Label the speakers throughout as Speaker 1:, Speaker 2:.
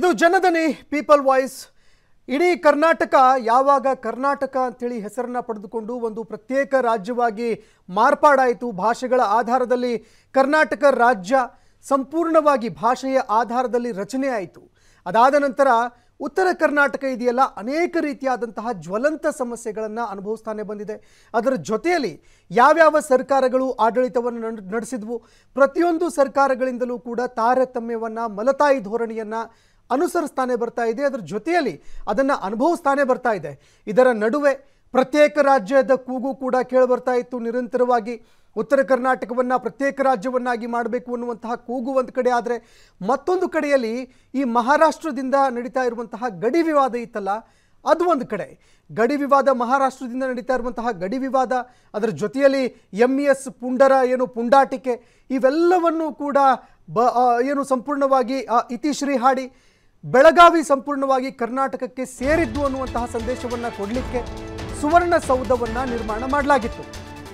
Speaker 1: ಇದು ಜನದನಿ people voice ಇಡೀ ಕರ್ನಾಟಕ ಯಾವಾಗ ಕರ್ನಾಟಕ ಅಂತೇಳಿ ಹೆಸರನ್ನ ಪಡೆದುಕೊಂಡು ಒಂದು ಪ್ರತ್ಯೇಕ ರಾಜ್ಯವಾಗಿ ಮಾರ್ಪಾಡಾಯಿತು ಭಾಷೆಗಳ ಆಧಾರದಲ್ಲಿ ಕರ್ನಾಟಕ ರಾಜ್ಯ ಸಂಪೂರ್ಣವಾಗಿ ಭಾಷೆಯ ಆಧಾರದಲ್ಲಿ ರಚನೆ ಆಯಿತು ಅದಾದ ನಂತರ ಉತ್ತರ ಕರ್ನಾಟಕ ಇದೆಯಲ್ಲ ಅನೇಕ ರೀತಿಯಾದಂತಹ ಜ್ವಲಂತ ಸಮಸ್ಯೆಗಳನ್ನು ಅನುಭವಿಸ್ತಾನೆ ಬಂದಿದೆ ಅದರ ಜೊತೆಯಲ್ಲಿ ಯಾವ್ಯಾವ ಸರ್ಕಾರಗಳು ಆಡಳಿತವನ್ನು ನಡ್- ನಡೆಸಿದ್ವು ಪ್ರತಿಯೊಂದು ಸರ್ಕಾರಗಳಿಂದಲೂ ಕೂಡ ತಾರತಮ್ಯವನ್ನು ಮಲತಾಯಿ ಧೋರಣೆಯನ್ನು ಅನುಸರಿಸ್ತಾನೆ ಬರ್ತಾ ಇದೆ ಅದರ ಜೊತೆಯಲ್ಲಿ ಅದನ್ನು ಅನುಭವಿಸ್ತಾನೆ ಬರ್ತಾ ಇದೆ ಇದರ ನಡುವೆ ಪ್ರತ್ಯೇಕ ರಾಜ್ಯದ ಕೂಗು ಕೂಡ ಕೇಳಿಬರ್ತಾ ಇತ್ತು ನಿರಂತರವಾಗಿ ಉತ್ತರ ಕರ್ನಾಟಕವನ್ನು ಪ್ರತ್ಯೇಕ ರಾಜ್ಯವನ್ನಾಗಿ ಮಾಡಬೇಕು ಅನ್ನುವಂತಹ ಕೂಗು ಒಂದು ಕಡೆ ಆದರೆ ಮತ್ತೊಂದು ಕಡೆಯಲ್ಲಿ ಈ ಮಹಾರಾಷ್ಟ್ರದಿಂದ ನಡೀತಾ ಇರುವಂತಹ ಗಡಿ ವಿವಾದ ಇತ್ತಲ್ಲ ಅದು ಒಂದು ಕಡೆ ಗಡಿ ವಿವಾದ ಮಹಾರಾಷ್ಟ್ರದಿಂದ ನಡೀತಾ ಇರುವಂತಹ ಗಡಿ ವಿವಾದ ಅದರ ಜೊತೆಯಲ್ಲಿ ಎಮ್ ಇ ಎಸ್ ಪುಂಡರ ಏನು ಪುಂಡಾಟಿಕೆ ಇವೆಲ್ಲವನ್ನೂ ಕೂಡ ಬ ಆ, ಏನು ಸಂಪೂರ್ಣವಾಗಿ ಆ, ಇತಿಶ್ರೀ ಹಾಡಿ ಬೆಳಗಾವಿ ಸಂಪೂರ್ಣವಾಗಿ ಕರ್ನಾಟಕಕ್ಕೆ ಸೇರಿದ್ದು ಅನ್ನುವಂತಹ ಸಂದೇಶವನ್ನು ಕೊಡಲಿಕ್ಕೆ ಸುವರ್ಣಸೌಧವನ್ನು ನಿರ್ಮಾಣ ಮಾಡಲಾಗಿತ್ತು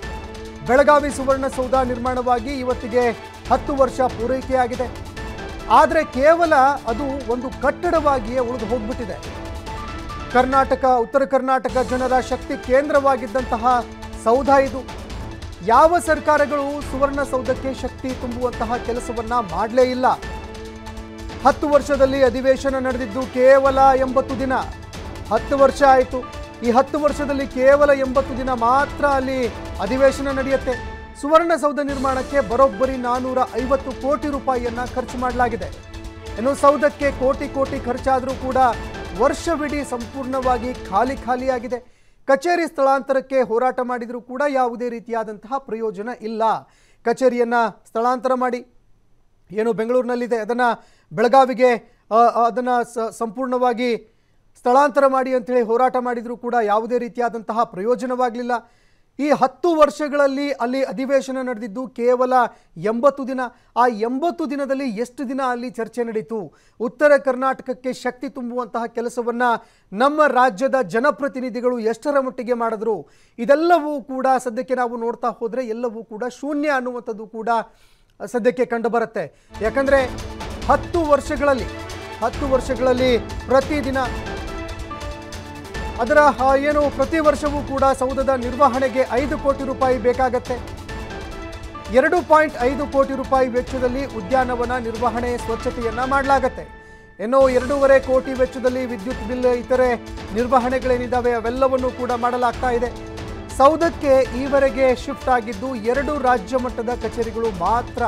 Speaker 1: ಬೆಳಗಾವಿ ಸುವರ್ಣಸೌಧ ನಿರ್ಮಾಣವಾಗಿ ಇವತ್ತಿಗೆ ಹತ್ತು ವರ್ಷ ಪೂರೈಕೆಯಾಗಿದೆ ಆದರೆ ಕೇವಲ ಅದು ಒಂದು ಕಟ್ಟಡವಾಗಿಯೇ ಉಳಿದು ಹೋಗ್ಬಿಟ್ಟಿದೆ ಕರ್ನಾಟಕ ಉತ್ತರ ಕರ್ನಾಟಕ ಜನರ ಶಕ್ತಿ ಕೇಂದ್ರವಾಗಿದ್ದಂತಹ ಸೌಧ ಇದು ಯಾವ ಸರ್ಕಾರಗಳು ಸುವರ್ಣಸೌಧಕ್ಕೆ ಶಕ್ತಿ ತುಂಬುವಂತಹ ಕೆಲಸವನ್ನ ಮಾಡಲೇ ಇಲ್ಲ ಹತ್ತು ವರ್ಷದಲ್ಲಿ ಅಧಿವೇಶನ ನಡೆದಿದ್ದು ಕೇವಲ ಎಂಬತ್ತು ದಿನ ಹತ್ತು ವರ್ಷ ಆಯಿತು ಈ ಹತ್ತು ವರ್ಷದಲ್ಲಿ ಕೇವಲ ಎಂಬತ್ತು ದಿನ ಮಾತ್ರ ಅಲ್ಲಿ ಅಧಿವೇಶನ ನಡೆಯುತ್ತೆ ಸುವರ್ಣಸೌಧ ನಿರ್ಮಾಣಕ್ಕೆ ಬರೋಬ್ಬರಿ ನಾನೂರ ಐವತ್ತು ಕೋಟಿ ರೂಪಾಯಿಯನ್ನ ಖರ್ಚು ಮಾಡಲಾಗಿದೆ ಇನ್ನು ಸೌಧಕ್ಕೆ ಕೋಟಿ ಕೋಟಿ ಖರ್ಚಾದರೂ ಕೂಡ ವರ್ಷವಿಡೀ ಸಂಪೂರ್ಣವಾಗಿ ಖಾಲಿ ಖಾಲಿಯಾಗಿದೆ ಕಚೇರಿ ಸ್ಥಳಾಂತರಕ್ಕೆ ಹೋರಾಟ ಮಾಡಿದರೂ ಕೂಡ ಯಾವುದೇ ರೀತಿಯಾದಂತಹ ಪ್ರಯೋಜನ ಇಲ್ಲ ಕಚೇರಿಯನ್ನು ಸ್ಥಳಾಂತರ ಮಾಡಿ ಏನು ಬೆಂಗಳೂರಿನಲ್ಲಿದೆ ಅದನ್ನು ಬೆಳಗಾವಿಗೆ ಅದನ್ನು ಸಂಪೂರ್ಣವಾಗಿ ಸ್ಥಳಾಂತರ ಮಾಡಿ ಅಂಥೇಳಿ ಹೋರಾಟ ಮಾಡಿದರೂ ಕೂಡ ಯಾವುದೇ ರೀತಿಯಾದಂತಹ ಪ್ರಯೋಜನವಾಗಲಿಲ್ಲ ಈ ಹತ್ತು ವರ್ಷಗಳಲ್ಲಿ ಅಲ್ಲಿ ಅಧಿವೇಶನ ನಡೆದಿದ್ದು ಕೇವಲ ಎಂಬತ್ತು ದಿನ ಆ ಎಂಬತ್ತು ದಿನದಲ್ಲಿ ಎಷ್ಟು ದಿನ ಅಲ್ಲಿ ಚರ್ಚೆ ನಡೀತು ಉತ್ತರ ಕರ್ನಾಟಕಕ್ಕೆ ಶಕ್ತಿ ತುಂಬುವಂತಹ ಕೆಲಸವನ್ನು ನಮ್ಮ ರಾಜ್ಯದ ಜನಪ್ರತಿನಿಧಿಗಳು ಎಷ್ಟರ ಮಟ್ಟಿಗೆ ಮಾಡಿದ್ರು ಇದೆಲ್ಲವೂ ಕೂಡ ಸದ್ಯಕ್ಕೆ ನಾವು ನೋಡ್ತಾ ಹೋದರೆ ಎಲ್ಲವೂ ಕೂಡ ಶೂನ್ಯ ಅನ್ನುವಂಥದ್ದು ಕೂಡ ಸದ್ಯಕ್ಕೆ ಕಂಡುಬರುತ್ತೆ ಯಾಕಂದರೆ ಹತ್ತು ವರ್ಷಗಳಲ್ಲಿ ಹತ್ತು ವರ್ಷಗಳಲ್ಲಿ ಪ್ರತಿದಿನ ಅದರ ಆ, ಏನು ಪ್ರತಿ ವರ್ಷವೂ ಕೂಡ ಸೌಧದ ನಿರ್ವಹಣೆಗೆ ಐದು ಕೋಟಿ ರೂಪಾಯಿ ಬೇಕಾಗತ್ತೆ ಎರಡು ಪಾಯಿಂಟ್ ಐದು ಕೋಟಿ ರೂಪಾಯಿ ವೆಚ್ಚದಲ್ಲಿ ಉದ್ಯಾನವನ ನಿರ್ವಹಣೆ ಸ್ವಚ್ಛತೆಯನ್ನ ಮಾಡಲಾಗತ್ತೆ ಇನ್ನು ಎರಡೂವರೆ ಕೋಟಿ ವೆಚ್ಚದಲ್ಲಿ ವಿದ್ಯುತ್ ಬಿಲ್ ಇತರೆ ನಿರ್ವಹಣೆಗಳೇನಿದ್ದಾವೆ ಅವೆಲ್ಲವನ್ನು ಕೂಡ ಮಾಡಲಾಗ್ತಾ ಇದೆ ಸೌಧಕ್ಕೆ ಈವರೆಗೆ ಶಿಫ್ಟ್ ಆಗಿದ್ದು ಎರಡು ರಾಜ್ಯ ಮಟ್ಟದ ಕಚೇರಿಗಳು ಮಾತ್ರ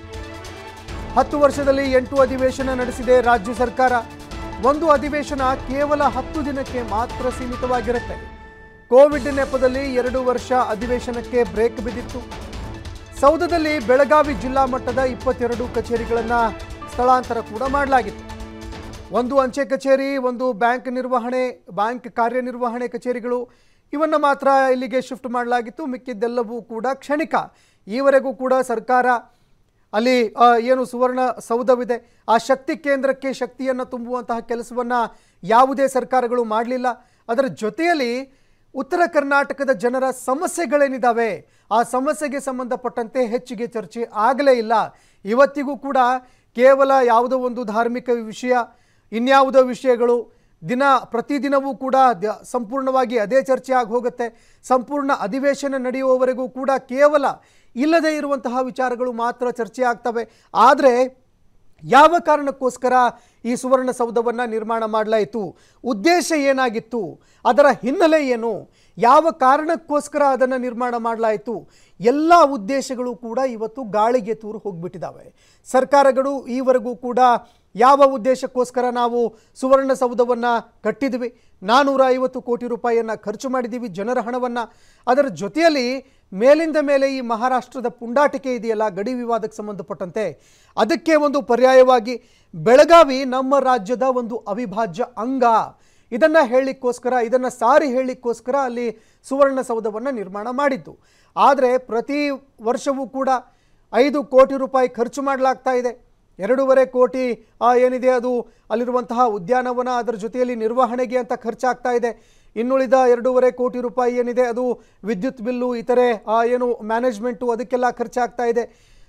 Speaker 1: ಹತ್ತು ವರ್ಷದಲ್ಲಿ ಎಂಟು ಅಧಿವೇಶನ ನಡೆಸಿದೆ ರಾಜ್ಯ ಸರ್ಕಾರ ಒಂದು ಅಧಿವೇಶನ ಕೇವಲ ಹತ್ತು ದಿನಕ್ಕೆ ಮಾತ್ರ ಸೀಮಿತವಾಗಿರುತ್ತೆ ಕೋವಿಡ್ ನೆಪದಲ್ಲಿ ಎರಡು ವರ್ಷ ಅಧಿವೇಶನಕ್ಕೆ ಬ್ರೇಕ್ ಬಿದ್ದಿತ್ತು ಸೌಧದಲ್ಲಿ ಬೆಳಗಾವಿ ಜಿಲ್ಲಾ ಮಟ್ಟದ ಇಪ್ಪತ್ತೆರಡು ಕಚೇರಿಗಳನ್ನು ಸ್ಥಳಾಂತರ ಕೂಡ ಮಾಡಲಾಗಿತ್ತು ಒಂದು ಅಂಚೆ ಕಚೇರಿ ಒಂದು ಬ್ಯಾಂಕ್ ನಿರ್ವಹಣೆ ಬ್ಯಾಂಕ್ ಕಾರ್ಯನಿರ್ವಹಣೆ ಕಚೇರಿಗಳು ಇವನ್ನು ಮಾತ್ರ ಇಲ್ಲಿಗೆ ಶಿಫ್ಟ್ ಮಾಡಲಾಗಿತ್ತು ಮಿಕ್ಕಿದ್ದೆಲ್ಲವೂ ಕೂಡ ಕ್ಷಣಿಕ ಈವರೆಗೂ ಕೂಡ ಸರ್ಕಾರ ಅಲ್ಲಿ ಆ, ಏನು ಸುವರ್ಣ ಸೌಧವಿದೆ ಆ ಶಕ್ತಿ ಕೇಂದ್ರಕ್ಕೆ ಶಕ್ತಿಯನ್ನು ತುಂಬುವಂತಹ ಕೆಲಸವನ್ನು ಯಾವುದೇ ಸರ್ಕಾರಗಳು ಮಾಡಲಿಲ್ಲ ಅದರ ಜೊತೆಯಲ್ಲಿ ಉತ್ತರ ಕರ್ನಾಟಕದ ಜನರ ಸಮಸ್ಯೆಗಳೇನಿದ್ದಾವೆ ಆ ಸಮಸ್ಯೆಗೆ ಸಂಬಂಧಪಟ್ಟಂತೆ ಹೆಚ್ಚಿಗೆ ಚರ್ಚೆ ಆಗಲೇ ಇಲ್ಲ ಇವತ್ತಿಗೂ ಕೂಡ ಕೇವಲ ಯಾವುದೋ ಒಂದು ಧಾರ್ಮಿಕ ವಿಷಯ ಇನ್ಯಾವುದೋ ವಿಷಯಗಳು ದಿನ ಪ್ರತಿದಿನವೂ ಕೂಡ ದ- ಸಂಪೂರ್ಣವಾಗಿ ಅದೇ ಚರ್ಚೆ ಆಗಿ ಹೋಗುತ್ತೆ ಸಂಪೂರ್ಣ ಅಧಿವೇಶನ ನಡೆಯುವವರೆಗೂ ಕೂಡ ಕೇವಲ ಇಲ್ಲದೇ ಇರುವಂತಹ ವಿಚಾರಗಳು ಮಾತ್ರ ಚರ್ಚೆ ಆಗ್ತವೆ ಆದರೆ ಯಾವ ಕಾರಣಕ್ಕೋಸ್ಕರ ಈ ಸುವರ್ಣಸೌಧವನ್ನು ನಿರ್ಮಾಣ ಮಾಡಲಾಯಿತು ಉದ್ದೇಶ ಏನಾಗಿತ್ತು ಅದರ ಹಿನ್ನೆಲೆ ಏನು ಯಾವ ಕಾರಣಕ್ಕೋಸ್ಕರ ಅದನ್ನು ನಿರ್ಮಾಣ ಮಾಡಲಾಯಿತು ಎಲ್ಲ ಉದ್ದೇಶಗಳು ಕೂಡ ಇವತ್ತು ಗಾಳಿಗೆ ತೂರು ಹೋಗಿಬಿಟ್ಟಿದ್ದಾವೆ ಸರ್ಕಾರಗಳು ಈವರೆಗೂ ಕೂಡ ಯಾವ ಉದ್ದೇಶಕ್ಕೋಸ್ಕರ ನಾವು ಸುವರ್ಣಸೌಧವನ್ನು ಕಟ್ಟಿದ್ವಿ ನಾನ್ನೂರ ಐವತ್ತು ಕೋಟಿ ರೂಪಾಯಿಯನ್ನು ಖರ್ಚು ಮಾಡಿದ್ದೀವಿ ಜನರ ಹಣವನ್ನು ಅದರ ಜೊತೆಯಲ್ಲಿ ಮೇಲಿಂದ ಮೇಲೆ ಈ ಮಹಾರಾಷ್ಟ್ರದ ಪುಂಡಾಟಿಕೆ ಇದೆಯಲ್ಲ ಗಡಿ ವಿವಾದಕ್ಕೆ ಸಂಬಂಧಪಟ್ಟಂತೆ ಅದಕ್ಕೆ ಒಂದು ಪರ್ಯಾಯವಾಗಿ ಬೆಳಗಾವಿ ನಮ್ಮ ರಾಜ್ಯದ ಒಂದು ಅವಿಭಾಜ್ಯ ಅಂಗ ಇದನ್ನು ಹೇಳಲಿಕ್ಕೋಸ್ಕರ ಇದನ್ನು ಸಾರಿ ಹೇಳಲಿಕ್ಕೋಸ್ಕರ ಅಲ್ಲಿ ಸುವರ್ಣಸೌಧವನ್ನು ನಿರ್ಮಾಣ ಮಾಡಿದ್ದು ಆದರೆ ಪ್ರತಿ ವರ್ಷವೂ ಕೂಡ ಐದು ಕೋಟಿ ರೂಪಾಯಿ ಖರ್ಚು ಮಾಡಲಾಗ್ತಾ ಇದೆ ಎರಡೂವರೆ ಕೋಟಿ ಆ, ಏನಿದೆ ಅದು ಅಲ್ಲಿರುವಂತಹ ಉದ್ಯಾನವನ ಅದರ ಜೊತೆಯಲ್ಲಿ ನಿರ್ವಹಣೆಗೆ ಅಂತ ಖರ್ಚಾಗ್ತಾ ಇದೆ ಇನ್ನುಳಿದ ಎರಡೂವರೆ ಕೋಟಿ ರೂಪಾಯಿ ಏನಿದೆ ಅದು ವಿದ್ಯುತ್ ಬಿಲ್ಲು ಇತರೆ ಆ, ಏನು ಮ್ಯಾನೇಜ್ಮೆಂಟು ಅದಕ್ಕೆಲ್ಲ ಖರ್ಚಾಗ್ತಾ ಇದೆ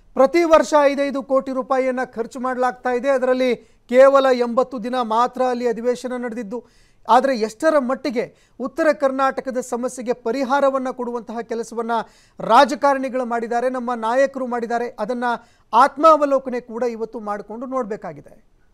Speaker 1: ಪ್ರತಿ ವರ್ಷ ಐದೈದು ಕೋಟಿ ರೂಪಾಯಿಯನ್ನು ಖರ್ಚು ಮಾಡಲಾಗ್ತಾ ಇದೆ ಅದರಲ್ಲಿ ಕೇವಲ ಎಂಬತ್ತು ದಿನ ಮಾತ್ರ ಅಲ್ಲಿ ಅಧಿವೇಶನ ನಡೆದಿದ್ದು ಆದರೆ ಎಷ್ಟರ ಮಟ್ಟಿಗೆ ಉತ್ತರ ಕರ್ನಾಟಕದ ಸಮಸ್ಯೆಗೆ ಪರಿಹಾರವನ್ನು ಕೊಡುವಂತಹ ಕೆಲಸವನ್ನು ರಾಜಕಾರಣಿಗಳು ಮಾಡಿದ್ದಾರೆ ನಮ್ಮ ನಾಯಕರು ಮಾಡಿದ್ದಾರೆ ಅದನ್ನು ಆತ್ಮಾವಲೋಕನೆ ಕೂಡ ಇವತ್ತು ಮಾಡಿಕೊಂಡು ನೋಡಬೇಕಾಗಿದೆ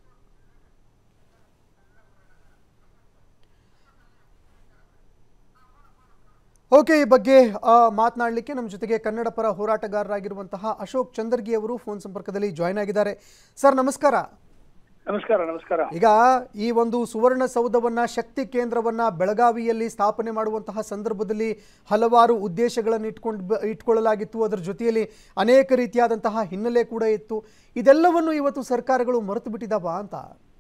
Speaker 1: ಓಕೆ ಈ ಬಗ್ಗೆ ಮಾತನಾಡಲಿಕ್ಕೆ ನಮ್ಮ ಜೊತೆಗೆ ಕನ್ನಡ ಪರ ಹೋರಾಟಗಾರರಾಗಿರುವಂತಹ ಅಶೋಕ್ ಚಂದರ್ಗಿ ಅವರು ಫೋನ್ ಸಂಪರ್ಕದಲ್ಲಿ ಜಾಯ್ನ್ ಆಗಿದ್ದಾರೆ ಸರ್ ನಮಸ್ಕಾರ
Speaker 2: ನಮಸ್ಕಾರ ನಮಸ್ಕಾರ
Speaker 1: ಈಗ ಈ ಒಂದು ಸುವರ್ಣಸೌಧವನ್ನ ಶಕ್ತಿ ಕೇಂದ್ರವನ್ನ ಬೆಳಗಾವಿಯಲ್ಲಿ ಸ್ಥಾಪನೆ ಮಾಡುವಂತಹ ಸಂದರ್ಭದಲ್ಲಿ ಹಲವಾರು ಉದ್ದೇಶಗಳನ್ನು ಇಟ್ಕೊಂಡು ಬ- ಇಟ್ಕೊಳ್ಳಲಾಗಿತ್ತು ಅದರ ಜೊತೆಯಲ್ಲಿ ಅನೇಕ ರೀತಿಯಾದಂತಹ ಹಿನ್ನೆಲೆ ಕೂಡ ಇತ್ತು ಇದೆಲ್ಲವನ್ನು ಇವತ್ತು ಸರ್ಕಾರಗಳು ಮರೆತು ಬಿಟ್ಟಿದ್ದಾವ ಅಂತ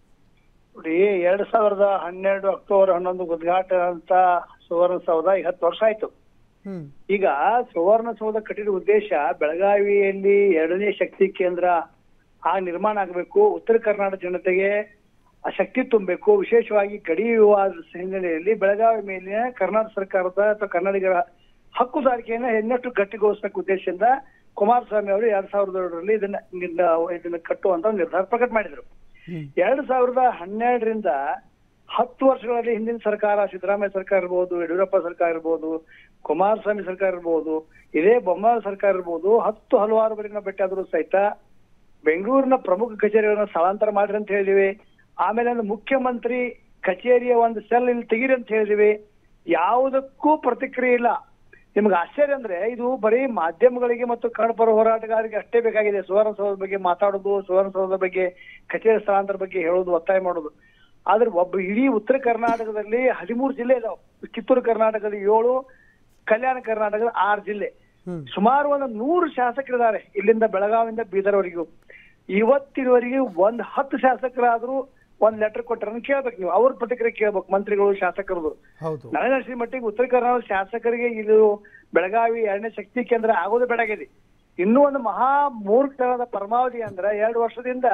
Speaker 2: ನೋಡಿ ಎರಡ್ ಸಾವಿರದ ಹನ್ನೆರಡು ಅಕ್ಟೋಬರ್ ಹನ್ನೊಂದು ಉದ್ಘಾಟನೆ ಅಂತ ಸುವರ್ಣಸೌಧ ಈಗ ಹತ್ತು ವರ್ಷ ಆಯ್ತು
Speaker 1: ಹ್ಮ್
Speaker 2: ಈಗ ಸುವರ್ಣಸೌಧ ಕಟ್ಟಿದ ಉದ್ದೇಶ ಬೆಳಗಾವಿಯಲ್ಲಿ ಎರಡನೇ ಶಕ್ತಿ ಕೇಂದ್ರ ಆ ನಿರ್ಮಾಣ ಆಗಬೇಕು ಉತ್ತರ ಕರ್ನಾಟಕ ಜನತೆಗೆ ಆ ಶಕ್ತಿ ತುಂಬಬೇಕು ವಿಶೇಷವಾಗಿ ಗಡಿ ವಿವಾದ ಹಿನ್ನೆಲೆಯಲ್ಲಿ ಬೆಳಗಾವಿ ಮೇಲಿನ ಕರ್ನಾಟಕ ಸರ್ಕಾರದ ಅಥವಾ ಕನ್ನಡಿಗರ ಹಕ್ಕುದಾರಿಕೆಯನ್ನ ಇನ್ನಷ್ಟು ಗಟ್ಟಿಗೊಳಿಸಬೇಕು ಉದ್ದೇಶದಿಂದ ಕುಮಾರಸ್ವಾಮಿ ಅವರು ಎರಡ್ ಸಾವಿರದ ಏಳರಲ್ಲಿ ಇದನ್ನ ನಿರ್ಣ- ಇದನ್ನ ಕಟ್ಟುವಂತ ನಿರ್ಧಾರ ಪ್ರಕಟ ಮಾಡಿದ್ರು
Speaker 1: ಹ್ಮ್
Speaker 2: ಎರಡ್ ಸಾವಿರದ ಹನ್ನೆರಡರಿಂದ ಹತ್ತು ವರ್ಷಗಳಲ್ಲಿ ಹಿಂದಿನ ಸರ್ಕಾರ ಸಿದ್ದರಾಮಯ್ಯ ಸರ್ಕಾರ ಇರ್ಬೋದು ಯಡಿಯೂರಪ್ಪ ಸರ್ಕಾರ ಇರ್ಬೋದು ಕುಮಾರಸ್ವಾಮಿ ಸರ್ಕಾರ ಇರ್ಬೋದು ಇದೇ ಬೊಮ್ಮಾಯಿ ಸರ್ಕಾರ ಇರ್ಬೋದು ಹತ್ತು ಹಲವಾರು ಬಾರಿ ನಾವು ಭೇಟಿ ಆದ್ರೂ ಸಹಿತ ಬೆಂಗಳೂರಿನ ಪ್ರಮುಖ ಕಚೇರಿಗಳನ್ನ ಸ್ಥಳಾಂತರ ಮಾಡ್ರಿ ಅಂತ ಹೇಳಿದಿವಿ ಆಮೇಲೆ ಒಂದು ಮುಖ್ಯಮಂತ್ರಿ ಕಚೇರಿಯ ಒಂದು ಸೆಲ್ ಇಲ್ಲಿ ತೆಗೀರಿ ಅಂತ ಹೇಳಿದಿವಿ ಯಾವುದಕ್ಕೂ ಪ್ರತಿಕ್ರಿಯೆ ಇಲ್ಲ ನಿಮ್ಗೆ ಆಶ್ಚರ್ಯ ಅಂದ್ರೆ ಇದು ಬರೀ ಮಾಧ್ಯಮಗಳಿಗೆ ಮತ್ತು ಕನ್ನಡ ಪರ ಹೋರಾಟಗಾರರಿಗೆ ಅಷ್ಟೇ ಬೇಕಾಗಿದೆ ಸುವರ್ಣಸೌಧದ ಬಗ್ಗೆ ಮಾತಾಡೋದು ಸುವರ್ಣಸೌಧದ ಬಗ್ಗೆ ಕಚೇರಿ ಸ್ಥಳಾಂತರ ಬಗ್ಗೆ ಹೇಳೋದು ಒತ್ತಾಯ ಮಾಡೋದು ಆದ್ರೆ ಒಬ್ಬ ಇಡೀ ಉತ್ತರ ಕರ್ನಾಟಕದಲ್ಲಿ ಹದಿಮೂರು ಜಿಲ್ಲೆ ಇದಾವೆ ಕಿತ್ತೂರು ಕರ್ನಾಟಕದಲ್ಲಿ ಏಳು ಕಲ್ಯಾಣ ಕರ್ನಾಟಕದ ಆರು ಜಿಲ್ಲೆ
Speaker 1: ಹ್ಮ್
Speaker 2: ಸುಮಾರು ಒಂದು ನೂರು ಶಾಸಕರಿದ್ದಾರೆ ಇಲ್ಲಿಂದ ಬೆಳಗಾವಿಯಿಂದ ಬೀದರ್ವರೆಗೂ ಇವತ್ತಿನವರೆಗೆ ಒಂದ್ ಹತ್ತು ಶಾಸಕರಾದ್ರೂ ಒಂದ್ ಲೆಟರ್ ಕೊಟ್ಟರನ್ನ ಕೇಳ್ಬೇಕು ನೀವು ಅವ್ರ ಪ್ರತಿಕ್ರಿಯೆ ಕೇಳ್ಬೇಕು ಮಂತ್ರಿಗಳು ಶಾಸಕರದು
Speaker 1: ಹೌದು
Speaker 2: ನನಗನ್ಸಿದ ಮಟ್ಟಿಗೆ ಉತ್ತರ ಕರ್ನಾಟಕ ಶಾಸಕರಿಗೆ ಇದು ಬೆಳಗಾವಿ ಎರಡನೇ ಶಕ್ತಿ ಕೇಂದ್ರ ಆಗೋದು ಬೇಡಾಗಿದೆ ಇನ್ನೂ ಒಂದು ಮಹಾ ಮೂರ್ಖತನದ ಪರಮಾವಧಿ ಅಂದ್ರೆ ಎರಡು ವರ್ಷದಿಂದ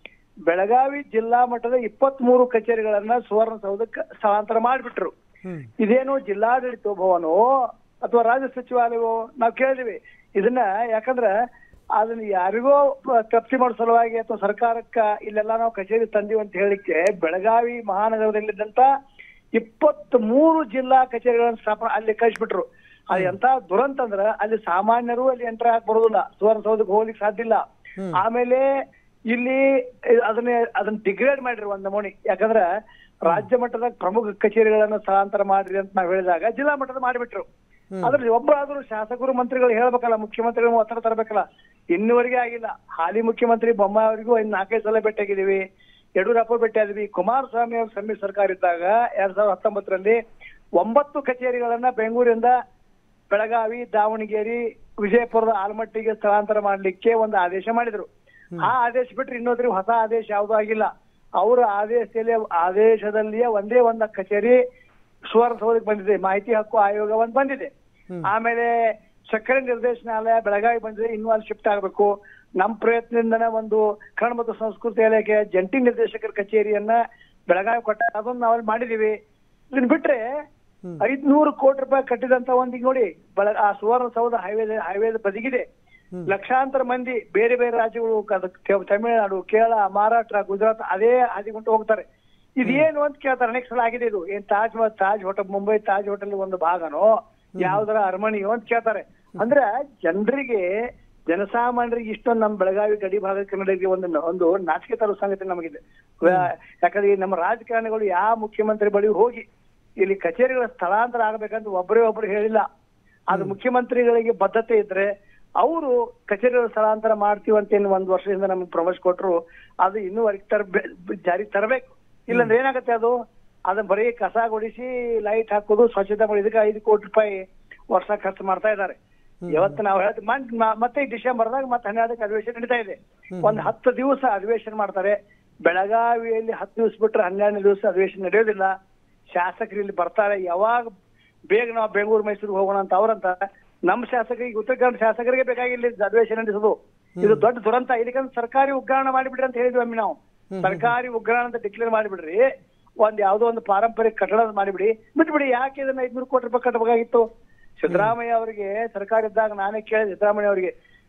Speaker 2: ಬೆಳಗಾವಿ ಜಿಲ್ಲಾ ಮಟ್ಟದ ಇಪ್ಪತ್ತ್ ಮೂರು ಕಚೇರಿಗಳನ್ನ ಸುವರ್ಣಸೌಧಕ್ಕೆ ಸ್ಥಳಾಂತರ ಮಾಡಿಬಿಟ್ರು
Speaker 1: ಹ್ಮ್
Speaker 2: ಇದೇನು ಜಿಲ್ಲಾಡಳಿತ ಭವನೋ ಅಥವಾ ರಾಜ್ಯ ಸಚಿವಾಲಯವೋ ನಾವು ಕೇಳಿದ್ವಿ ಇದನ್ನ ಯಾಕಂದ್ರ ಅದನ್ನ ಯಾರಿಗೋ ಪ- ತಪ್ಸಿ ಮಾಡೋ ಸಲುವಾಗಿ ಅಥವಾ ಸರ್ಕಾರಕ್ಕ ಇಲ್ಲೆಲ್ಲ ನಾವು ಕಚೇರಿ ತಂದಿವಿ ಅಂತ ಹೇಳಿಕ್ಕೆ ಬೆಳಗಾವಿ ಮಹಾನಗರದಲ್ಲಿದ್ದಂತ ಇಪ್ಪತ್ತ್ ಮೂರು ಜಿಲ್ಲಾ ಕಚೇರಿಗಳನ್ನ ಸ್ಥಾಪನೆ ಅಲ್ಲಿ ಕಳಿಸ್ಬಿಟ್ರು ಅದು ಎಂತ ದುರಂತ ಅಂದ್ರ ಅಲ್ಲಿ ಸಾಮಾನ್ಯರು ಅಲ್ಲಿ ಎಂಟರ್ ಹಾಕ್ ಬರೋದಿಲ್ಲ ಸುವರ್ಣಸೌಧಕ್ಕೆ ಹೋಗ್ಲಿಕ್ಕೆ ಸಾಧ್ಯ ಇಲ್ಲ
Speaker 1: ಹ್ಮ್.
Speaker 2: ಆಮೇಲೆ ಇಲ್ಲಿ ಅದನ್ನ ಅದನ್ನ ಡಿಗ್ರೇಡ್ ಮಾಡಿರಿ ಒಂದ್ ನಮೂನಿ ಯಾಕಂದ್ರ ರಾಜ್ಯ ಮಟ್ಟದ ಪ್ರಮುಖ ಕಚೇರಿಗಳನ್ನ ಸ್ಥಳಾಂತರ ಮಾಡ್ರಿ ಅಂತ ನಾವ್ ಹೇಳಿದಾಗ ಜಿಲ್ಲಾ ಮಟ್ಟದ ಮಾಡಿಬಿಟ್ರು
Speaker 1: ಹ್ಮ್.
Speaker 2: ಅದ್ರಲ್ಲಿ ಒಬ್ಬರಾದ್ರೂ ಶಾಸಕರು ಮಂತ್ರಿಗಳು ಹೇಳ್ಬೇಕಲ್ಲ ಮುಖ್ಯಮಂತ್ರಿಗಳು ಒತ್ತಡ ತರಬೇಕಲ್ಲ ಇನ್ನುವರೆಗೆ ಆಗಿಲ್ಲ ಹಾಲಿ ಮುಖ್ಯಮಂತ್ರಿ ಬೊಮ್ಮಾಯಿ ಅವರಿಗೂ ಇನ್ನು ನಾಲ್ಕೈದು ಸಲ ಭೇಟಿಯಾಗಿದ್ದೀವಿ ಯಡಿಯೂರಪ್ಪ ಭೇಟಿಯಾದ್ವಿ ಕುಮಾರಸ್ವಾಮಿ ಅವ್ರ ಸಮ್ಮಿಶ್ರ ಸರ್ಕಾರ ಇದ್ದಾಗ ಎರಡ್ ಸಾವಿರದ ಹತ್ತೊಂಬತ್ತರಲ್ಲಿ ಒಂಬತ್ತು ಕಚೇರಿಗಳನ್ನ ಬೆಂಗಳೂರಿಂದ ಬೆಳಗಾವಿ ದಾವಣಗೆರೆ ವಿಜಯಪುರದ ಆಲಮಟ್ಟಿಗೆ ಸ್ಥಳಾಂತರ ಮಾಡ್ಲಿಕ್ಕೆ ಒಂದು ಆದೇಶ ಮಾಡಿದ್ರು ಆ ಆದೇಶ ಬಿಟ್ರೆ ಇನ್ನೊಂದ್ರಿ ಹೊಸ ಆದೇಶ ಯಾವುದೂ ಆಗಿಲ್ಲ ಅವರ ಆದೇಶದಲ್ಲಿ ಆದೇಶದಲ್ಲಿಯೇ ಒಂದೇ ಒಂದು ಕಚೇರಿ ಸುವರ್ಣಸೌಧಕ್ಕೆ ಬಂದಿದೆ ಮಾಹಿತಿ ಹಕ್ಕು ಆಯೋಗ ಒಂದು ಬಂದಿದೆ
Speaker 1: ಹ್ಮ್.
Speaker 2: ಆಮೇಲೆ ಸಕ್ಕರೆ ನಿರ್ದೇಶನಾಲಯ ಬೆಳಗಾವಿ ಬಂದಿದೆ ಇನ್ನೂ ಅಲ್ಲಿ ಶಿಫ್ಟ್ ಆಗಬೇಕು ನಮ್ಮ ಪ್ರಯತ್ನದಿಂದನೇ ಒಂದು ಕನ್ನಡ ಮತ್ತು ಸಂಸ್ಕೃತಿ ಇಲಾಖೆ ಜಂಟಿ ನಿರ್ದೇಶಕರ ಕಚೇರಿಯನ್ನ ಬೆಳಗಾವಿ ಕೊಟ್ಟ ಅದನ್ನ ನಾವಲ್ಲಿ ಮಾಡಿದೀವಿ ಇದನ್ನ ಬಿಟ್ರೆ
Speaker 1: ಹ್ಮ್.
Speaker 2: ಐದ್ನೂರು ಕೋಟಿ ರೂಪಾಯಿ ಕಟ್ಟಿದಂತ ಒಂದು ಈಗ ನೋಡಿ ಬೆಳ ಆ ಸುವರ್ಣಸೌಧ ಹೈವೇ ಹೈವೇ ಬದಿಗಿದೆ
Speaker 1: ಹ್ಮ್.
Speaker 2: ಲಕ್ಷಾಂತರ ಮಂದಿ ಬೇರೆ ಬೇರೆ ರಾಜ್ಯಗಳು ಕ- ತ- ತಮಿಳುನಾಡು ಕೇರಳ ಮಹಾರಾಷ್ಟ್ರ ಗುಜರಾತ್ ಅದೇ ಹಾದಿಗುಂಟು ಹೋಗ್ತಾರೆ ಇದೇನು ಅಂತ ಕೇಳ್ತಾರೆ ನೆಕ್ಸ್ಟ್ ಸಲ ಆಗಿದೆ ಇದು ಏನ್ ತಾಜ್ ಮಹಲ್ ತಾಜ್ ಹೋಟೆಲ್ ಮುಂಬೈ ತಾಜ್ ಹೋಟೆಲ್ ಒಂದು ಭಾಗನೋ ಯಾವ್ದಾರ ಅರಮನೆಯೋ ಅಂತ ಕೇಳ್ತಾರೆ ಅಂದ್ರೆ ಜನರಿಗೆ ಜನಸಾಮಾನ್ಯರಿಗೆ ಇಷ್ಟೊಂದು ನಮ್ಮ ಬೆಳಗಾವಿ ಗಡಿ ಭಾಗದ ಕನ್ನಡಿಗರಿಗೆ ಒಂದು ಒಂದು ನಾಚಿಕೆ ತರೋ ಸಂಗತಿ ನಮಗಿದೆ ವ್ಯಾ- ಯಾಕಂದ್ರೆ ಈ ನಮ್ಮ ರಾಜಕಾರಣಿಗಳು ಯಾವ ಮುಖ್ಯಮಂತ್ರಿ ಬಳಿ ಹೋಗಿ ಇಲ್ಲಿ ಕಚೇರಿಗಳ ಸ್ಥಳಾಂತರ ಆಗ್ಬೇಕಂತ ಒಬ್ಬರೇ ಒಬ್ರು ಹೇಳಿಲ್ಲ ಅದು ಮುಖ್ಯಮಂತ್ರಿಗಳಿಗೆ ಬದ್ಧತೆ ಇದ್ರೆ ಅವರು ಕಚೇರಿಗಳ ಸ್ಥಳಾಂತರ ಮಾಡ್ತೀವಿ ಅಂತ ಏನು ಒಂದ್ ವರ್ಷದಿಂದ ನಮಗೆ ಪ್ರವೇಶ ಕೊಟ್ರು ಅದು ಇನ್ನೂವರೆಗೆ ತರ ಜಾರಿ ತರಬೇಕು ಇಲ್ಲಂದ್ರೆ ಏನಾಗುತ್ತೆ ಅದು ಅದನ್ನ ಬರೀ ಕಸ ಗುಡಿಸಿ ಲೈಟ್ ಹಾಕೋದು ಸ್ವಚ್ಛತೆ ಮಾಡಿ ಇದಕ್ಕೆ ಐದು ಕೋಟಿ ರೂಪಾಯಿ ವರ್ಷ ಖರ್ಚು ಮಾಡ್ತಾ ಇದ್ದಾರೆ ಇವತ್ತು ನಾವು ಹೇಳ್ತೀವಿ ಮನ್- ಮ- ಮತ್ತೆ ಈ ಡಿಸೆಂಬರ್ದಾಗ ಮತ್ತೆ ಹನ್ನೆರಡಕ್ಕೆ ಅಧಿವೇಶನ ನಡೀತಾ ಇದೆ ಒಂದ್ ಹತ್ತು ದಿವಸ ಅಧಿವೇಶನ ಮಾಡ್ತಾರೆ ಬೆಳಗಾವಿಯಲ್ಲಿ ಹತ್ತು ದಿವಸ ಬಿಟ್ರೆ ಹನ್ನೆರಡನೇ ದಿವಸ ಅಧಿವೇಶನ ನಡೆಯೋದಿಲ್ಲ ಶಾಸಕರು ಇಲ್ಲಿ ಬರ್ತಾರೆ ಯಾವಾಗ ಬೇಗ ನಾವು ಬೆಂಗಳೂರು ಮೈಸೂರಿಗೆ ಹೋಗೋಣ ಅಂತ ಅವ್ರಂತ ನಮ್ಮ ಶಾಸಕರಿಗೆ ಉತ್ತರ ಕನ್ನಡ ಶಾಸಕರಿಗೆ ಬೇಕಾಗಿಲ್ಲ ಇಲ್ಲಿ ಅಧಿವೇಶನ ನಡೆಸೋದು ಇದು ದೊಡ್ಡ ದುರಂತ ಇದಕ್ಕಂತ ಸರ್ಕಾರಿ ಉಗ್ರಾಣ ಮಾಡಿಬಿಡ್ರಿ ಅಂತ ಹೇಳಿದ್ವಿ ಒಮ್ಮೆ ನಾವು ಸರ್ಕಾರಿ ಉಗ್ರಾಣ ಅಂತ ಡಿಕ್ಲೇರ್ ಮಾಡಿಬಿಡ್ರಿ ಒಂದ್ ಯಾವ್ದೋ ಒಂದು ಪಾರಂಪರಿಕ ಕಟ್ಟಡ ಮಾಡಿಬಿಡಿ ಬಿಟ್ಬಿಡಿ ಯಾಕೆ ಇದನ್ನ ಐದ್ನೂರು ಕೋಟಿ ರೂಪಾಯಿ ಕಟ್ಟಬೇಕಾಗಿತ್ತು ಸಿದ್ದರಾಮಯ್ಯ ಅವರಿಗೆ ಸರ್ಕಾರ ಇದ್ದಾಗ ನಾನೇ ಕೇಳಿದೆ ಸಿದ್ದರಾಮಯ್ಯ ಅವರಿಗೆ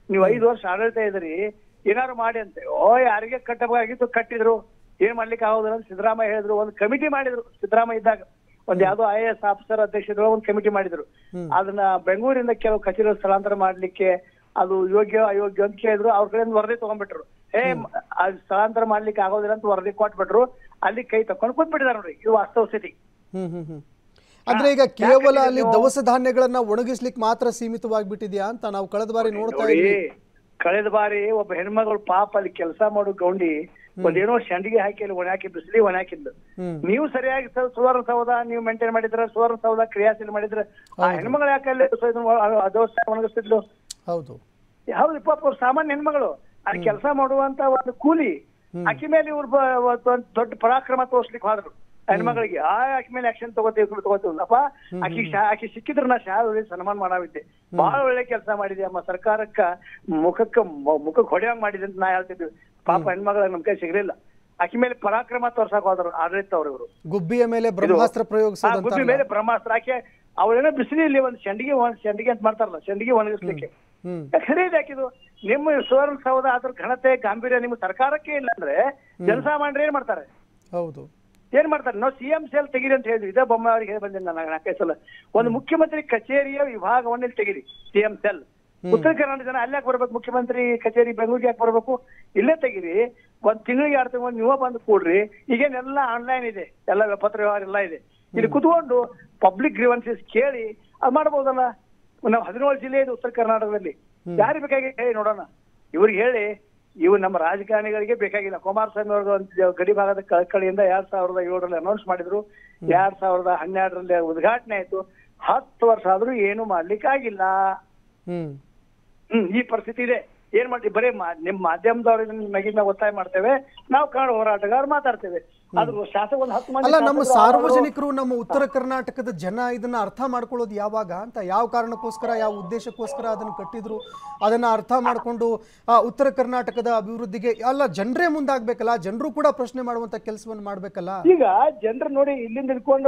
Speaker 2: ನೀವು ಐದು ವರ್ಷ ಆಡಳಿತ ಇದ್ರಿ ಏನಾರು ಮಾಡಿ ಅಂತೆ ಓ ಯಾರಿಗೆ ಕಟ್ಟಬೇಕಾಗಿತ್ತು ಕಟ್ಟಿದ್ರು ಏನ್ ಮಾಡ್ಲಿಕ್ಕೆ ಆಗೋದಿಲ್ಲ ಅಂತ ಸಿದ್ದರಾಮಯ್ಯ ಹೇಳಿದ್ರು ಒಂದು ಕಮಿಟಿ ಮಾಡಿದ್ರು ಸಿದ್ದರಾಮಯ್ಯ ಇದ್ದಾಗ ಒಂದ್ ಯಾವ್ದೋ ಐ ಎ ಎಸ್ ಆಫೀಸರ್ ಅಧ್ಯಕ್ಷರು ಒಂದು ಕಮಿಟಿ ಮಾಡಿದ್ರು ಅದನ್ನ ಬೆಂಗಳೂರಿಂದ ಕೆಲವು ಕಚೇರಿ ಸ್ಥಳಾಂತರ ಮಾಡ್ಲಿಕ್ಕೆ ಅದು ಯೋಗ್ಯ ಅಯೋಗ್ಯ ಅಂತ ಕೇಳಿದ್ರು ಅವ್ರ ಕಡೆಯಿಂದ ವರದಿ ತಗೊಂಡ್ಬಿಟ್ರು ಏ ಮ- ಅದ್ ಸ್ಥಳಾಂತರ ಮಾಡ್ಲಿಕ್ಕೆ ಆಗೋದಿಲ್ಲ ಅಂತ ವರದಿ ಕೊಟ್ಬಿಟ್ರು ಅಲ್ಲಿ ಕೈ ತಕೊಂಡ್ ಕೂತ್ಬಿಟ್ಟಿದಾರೆ ನೋಡ್ರಿ ಇದು ವಾಸ್ತವ ಸ್ಥಿತಿ
Speaker 1: ಹ್ಮ್ ಹ್ಮ್ ಹ್ಮ್ ಅಂದ್ರೆ ಈಗ ಕೇವಲ ಅಲ್ಲಿ ದವಸ ಧಾನ್ಯಗಳನ್ನ ಒಣಗಿಸ್ಲಿಕ್ಕೆ ಮಾತ್ರ ಸೀಮಿತವಾಗಿಬಿಟ್ಟಿದ್ಯಾ ಅಂತ ನಾವು ಕಳೆದ ಬಾರಿ ನೋಡ್ತಾ
Speaker 2: ನೋಡಿ
Speaker 1: ಇದ್ವಿ
Speaker 2: ಕಳೆದ ಬಾರಿ ಒಬ್ಬ ಹೆಣ್ಮಗಳು ಪಾಪ ಅಲ್ಲಿ ಕೆಲಸ ಮಾಡೋ ಗೌಂಡಿ ಒಂದೇನೋ ಸಂಡಿಗೆ ಹಾಕಿ ಅಲ್ಲಿ ಒಣ ಹಾಕಿ ಬಿಸಿಲಿ ಒಣ ಹಾಕಿದ್ಲು
Speaker 1: ಹ್ಮ್
Speaker 2: ನೀವು ಸರಿಯಾಗಿ ಸ- ಸುವರ್ಣ ಸೌಧ ನೀವು ಮೇಂಟೈನ್ ಮಾಡಿದ್ರ ಸುವರ್ಣ ಸೌಧ ಕ್ರಿಯಾಶೀಲ ಮಾಡಿದ್ರೆ ಆ ಹೆಣ್ಮಗಳು ಯಾಕೆ ಅಲ್ಲಿ ಸ- ಇದನ್ನ ಒ- ಆ ದೋಸೆ ಒಣಗಿಸ್ತಿದ್ಲು
Speaker 1: ಹೌದು
Speaker 2: ಹೌದು ಪಾಪ ಅವ್ರು ಸಾಮಾನ್ಯ ಹೆಣ್ಮಗಳು ಅಲ್ಲಿ ಕೆಲಸ ಮಾಡುವಂತ ಒಂದು ಕೂಲಿ ಆಕಿ ಮೇಲೆ ಇವ್ರು ಬ- ಒಂದ್ ದೊಡ್ಡ ಪರಾಕ್ರಮ ತೋರ್ಸ್ಲಿಕ್ಕೆ ಹೋದ್ರು ಆ ಹೆಣ್ಮಗಳಿಗೆ ಆ ಆಕಿ ಮೇಲೆ ಆಕ್ಷನ್ ತಗೋತೀವಿ ತಗೋತೀವಿ ಅಪ್ಪ ಆಕಿ ಶಾ- ಆಕಿ ಸಿಕ್ಕಿದ್ರ ನಾ ಶಾ ಒಳ್ಳೆ ಸನ್ಮಾನ ಮಾಡಾವಿದ್ದೆ ಬಹಳ ಒಳ್ಳೆ ಕೆಲಸ ಮಾಡಿದೆ ಅಮ್ಮ ಸರ್ಕಾರಕ್ಕ ಮುಖಕ್ಕ ಮ- ಮುಖಕ್ಕೆ ಹೊಡೆಯಂಗ್ ಮಾಡಿದೆ ಅಂತ ನಾ ಹೇಳ್ತಿದ್ವಿ ಪಾಪ ಹೆಣ್ಮಗಳ ನಮ್ ಕೈ ಸಿಗ್ಲಿಲ್ಲ ಆಕಿ ಮೇಲೆ ಪರಾಕ್ರಮ ತೋರ್ಸಕ್ ಹೋದ್ರು ಆಡಳಿತ ಅವ್ರು ಇವರು
Speaker 1: ಗುಬ್ಬಿಯ ಮೇಲೆ ಬ್ರಹ್ಮಾಸ್ತ್ರ
Speaker 2: ಆ
Speaker 1: ಪ್ರಯೋಗಿಸೋದಂತ
Speaker 2: ಗುಬ್ಬಿ ಮೇಲೆ ಬ್ರಹ್ಮಾಸ್ತ್ರ ಆಕೆ ಅವಳೇನೋ ಬಿಸಿಲಿ ಒಂದ್ ಸಂಡಿಗೆ ಒಂದ್ ಸಂಡಿಗೆ ಅಂತ ಮಾಡ್ತಾರಲ್ಲ ಸಂಡಿಗೆ ಒಣಗಿಸ್ಲಿಕ್ಕೆ
Speaker 1: ಹ್ಮ್
Speaker 2: ಖರೀದಿ ಹಾಕಿದು ನಿಮ್ಮ ಸುವರ್ಣ ಸೌಧ ಅದ್ರ ಘನತೆ ಗಾಂಭೀರ್ಯ ನಿಮ್ಮ ಸರ್ಕಾರಕ್ಕೆ ಇಲ್ಲ ಅಂದ್ರೆ ಜನಸಾಮಾನ್ಯರು ಏನ್ ಮಾಡ್ತಾರೆ
Speaker 1: ಹೌದು
Speaker 2: ಏನ್ ಮಾಡ್ತಾರೆ ನಾವು ಸಿಎಂ ಸೆಲ್ ತೆಗೀರಿ ಅಂತ ಹೇಳಿದ್ವಿ ಇದೇ ಬೊಮ್ಮ ಅವರಿಗೆ ಹೇಳಿ ಬಂದಿದ್ದೆ ನಾನು ನಾಲ್ಕೈದು ಸಲ ಒಂದು ಮುಖ್ಯಮಂತ್ರಿ ಕಚೇರಿಯ ವಿಭಾಗವನ್ನು ಇಲ್ಲಿ ತೆಗೀರಿ ಸಿಎಂ ಸೆಲ್ ಉತ್ತರ ಕರ್ನಾಟಕ ಜನ ಅಲ್ಲೇ ಬರ್ಬೇಕು ಮುಖ್ಯಮಂತ್ರಿ ಕಚೇರಿ ಬೆಂಗಳೂರಿಗೆ ಯಾಕೆ ಬರ್ಬೇಕು ಇಲ್ಲೇ ತೆಗೀರಿ ಒಂದ್ ತಿಂಗಳಿಗೆ ಎರಡು ತಿಂಗಳು ನೀವೇ ಬಂದು ಕೂಡ್ರಿ ಈಗೇನೆಲ್ಲ ಆನ್ಲೈನ್ ಇದೆ ಎಲ್ಲ ಪತ್ರ ವ್ಯವಹಾರ ಎಲ್ಲ ಇದೆ ಇಲ್ಲಿ ಕುತ್ಕೊಂಡು ಪಬ್ಲಿಕ್ ಗ್ರೀವನ್ಸಸ್ ಕೇಳಿ ಅದ್ ಮಾಡ್ಬೋದಲ್ಲ ನಾವು ಹದಿನೇಳು ಜಿಲ್ಲೆ ಇದೆ ಉತ್ತರ ಕರ್ನಾಟಕದಲ್ಲಿ ಯಾರಿಗೆ ಬೇಕಾಗಿ ಹೇಳಿ ನೋಡೋಣ ಇವ್ರಿಗೆ ಹೇಳಿ ಇವು ನಮ್ಮ ರಾಜಕಾರಣಿಗಳಿಗೆ ಬೇಕಾಗಿಲ್ಲ ಕುಮಾರಸ್ವಾಮಿ ಅವ್ರದ್ದು ಒಂದು ಗಡಿ ಭಾಗದ ಕಳಕಳಿಯಿಂದ ಎರಡ್ ಸಾವಿರದ ಏಳರಲ್ಲಿ ಅನೌನ್ಸ್ ಮಾಡಿದ್ರು ಎರಡ್ ಸಾವಿರದ ಹನ್ನೆರಡರಲ್ಲಿ ಉದ್ಘಾಟನೆ ಆಯ್ತು ಹತ್ತು ವರ್ಷ ಆದ್ರೂ ಏನು ಮಾಡ್ಲಿಕ್ಕೆ ಆಗಿಲ್ಲ
Speaker 1: ಹ್ಮ್
Speaker 2: ಹ್ಮ್ ಈ ಪರಿಸ್ಥಿತಿ ಇದೆ ಏನ್ ಮಾಡಿ ಬರೀ ಮಾ- ನಿಮ್ ಮಾಧ್ಯಮದವ್ರಿಗೆ ನಗಿನ ಒತ್ತಾಯ ಮಾಡ್ತೇವೆ ನಾವು ಕನ್ನಡ ಹೋರಾಟಗಾರ ಮಾತಾಡ್ತೇವೆ ಆದ್ರೂ ಶಾಸಕ ಒಂದು ಹತ್ತು ಮಂದಿ
Speaker 1: ಅಲ್ಲ ನಮ್ಮ
Speaker 2: ಶಾಸಕರು ಅವರು-
Speaker 1: ಸಾರ್ವಜನಿಕರು ನಮ್ಮ ಉತ್ತರ ಕರ್ನಾಟಕದ ಜನ ಇದನ್ನ ಅರ್ಥ ಮಾಡ್ಕೊಳ್ಳೋದು ಯಾವಾಗ ಅಂತ ಯಾವ ಕಾರಣಕ್ಕೋಸ್ಕರ ಯಾವ ಉದ್ದೇಶಕ್ಕೋಸ್ಕರ ಅದನ್ನ ಕಟ್ಟಿದ್ರು ಅದನ್ನ ಅರ್ಥ ಮಾಡಿಕೊಂಡು ಉತ್ತರ ಕರ್ನಾಟಕದ ಅಭಿವೃದ್ಧಿಗೆ ಅಲ್ಲ ಜನರೇ ಮುಂದಾಗ್ಬೇಕಲ್ಲ ಜನರು ಕೂಡ ಪ್ರಶ್ನೆ ಮಾಡುವಂತ ಕೆಲಸವನ್ನು ಮಾಡ್ಬೇಕಲ್ಲ
Speaker 2: ಈಗ ಜನರು ನೋಡಿ ಇಲ್ಲಿಂದ ಹಿಡ್ಕೊಂಡು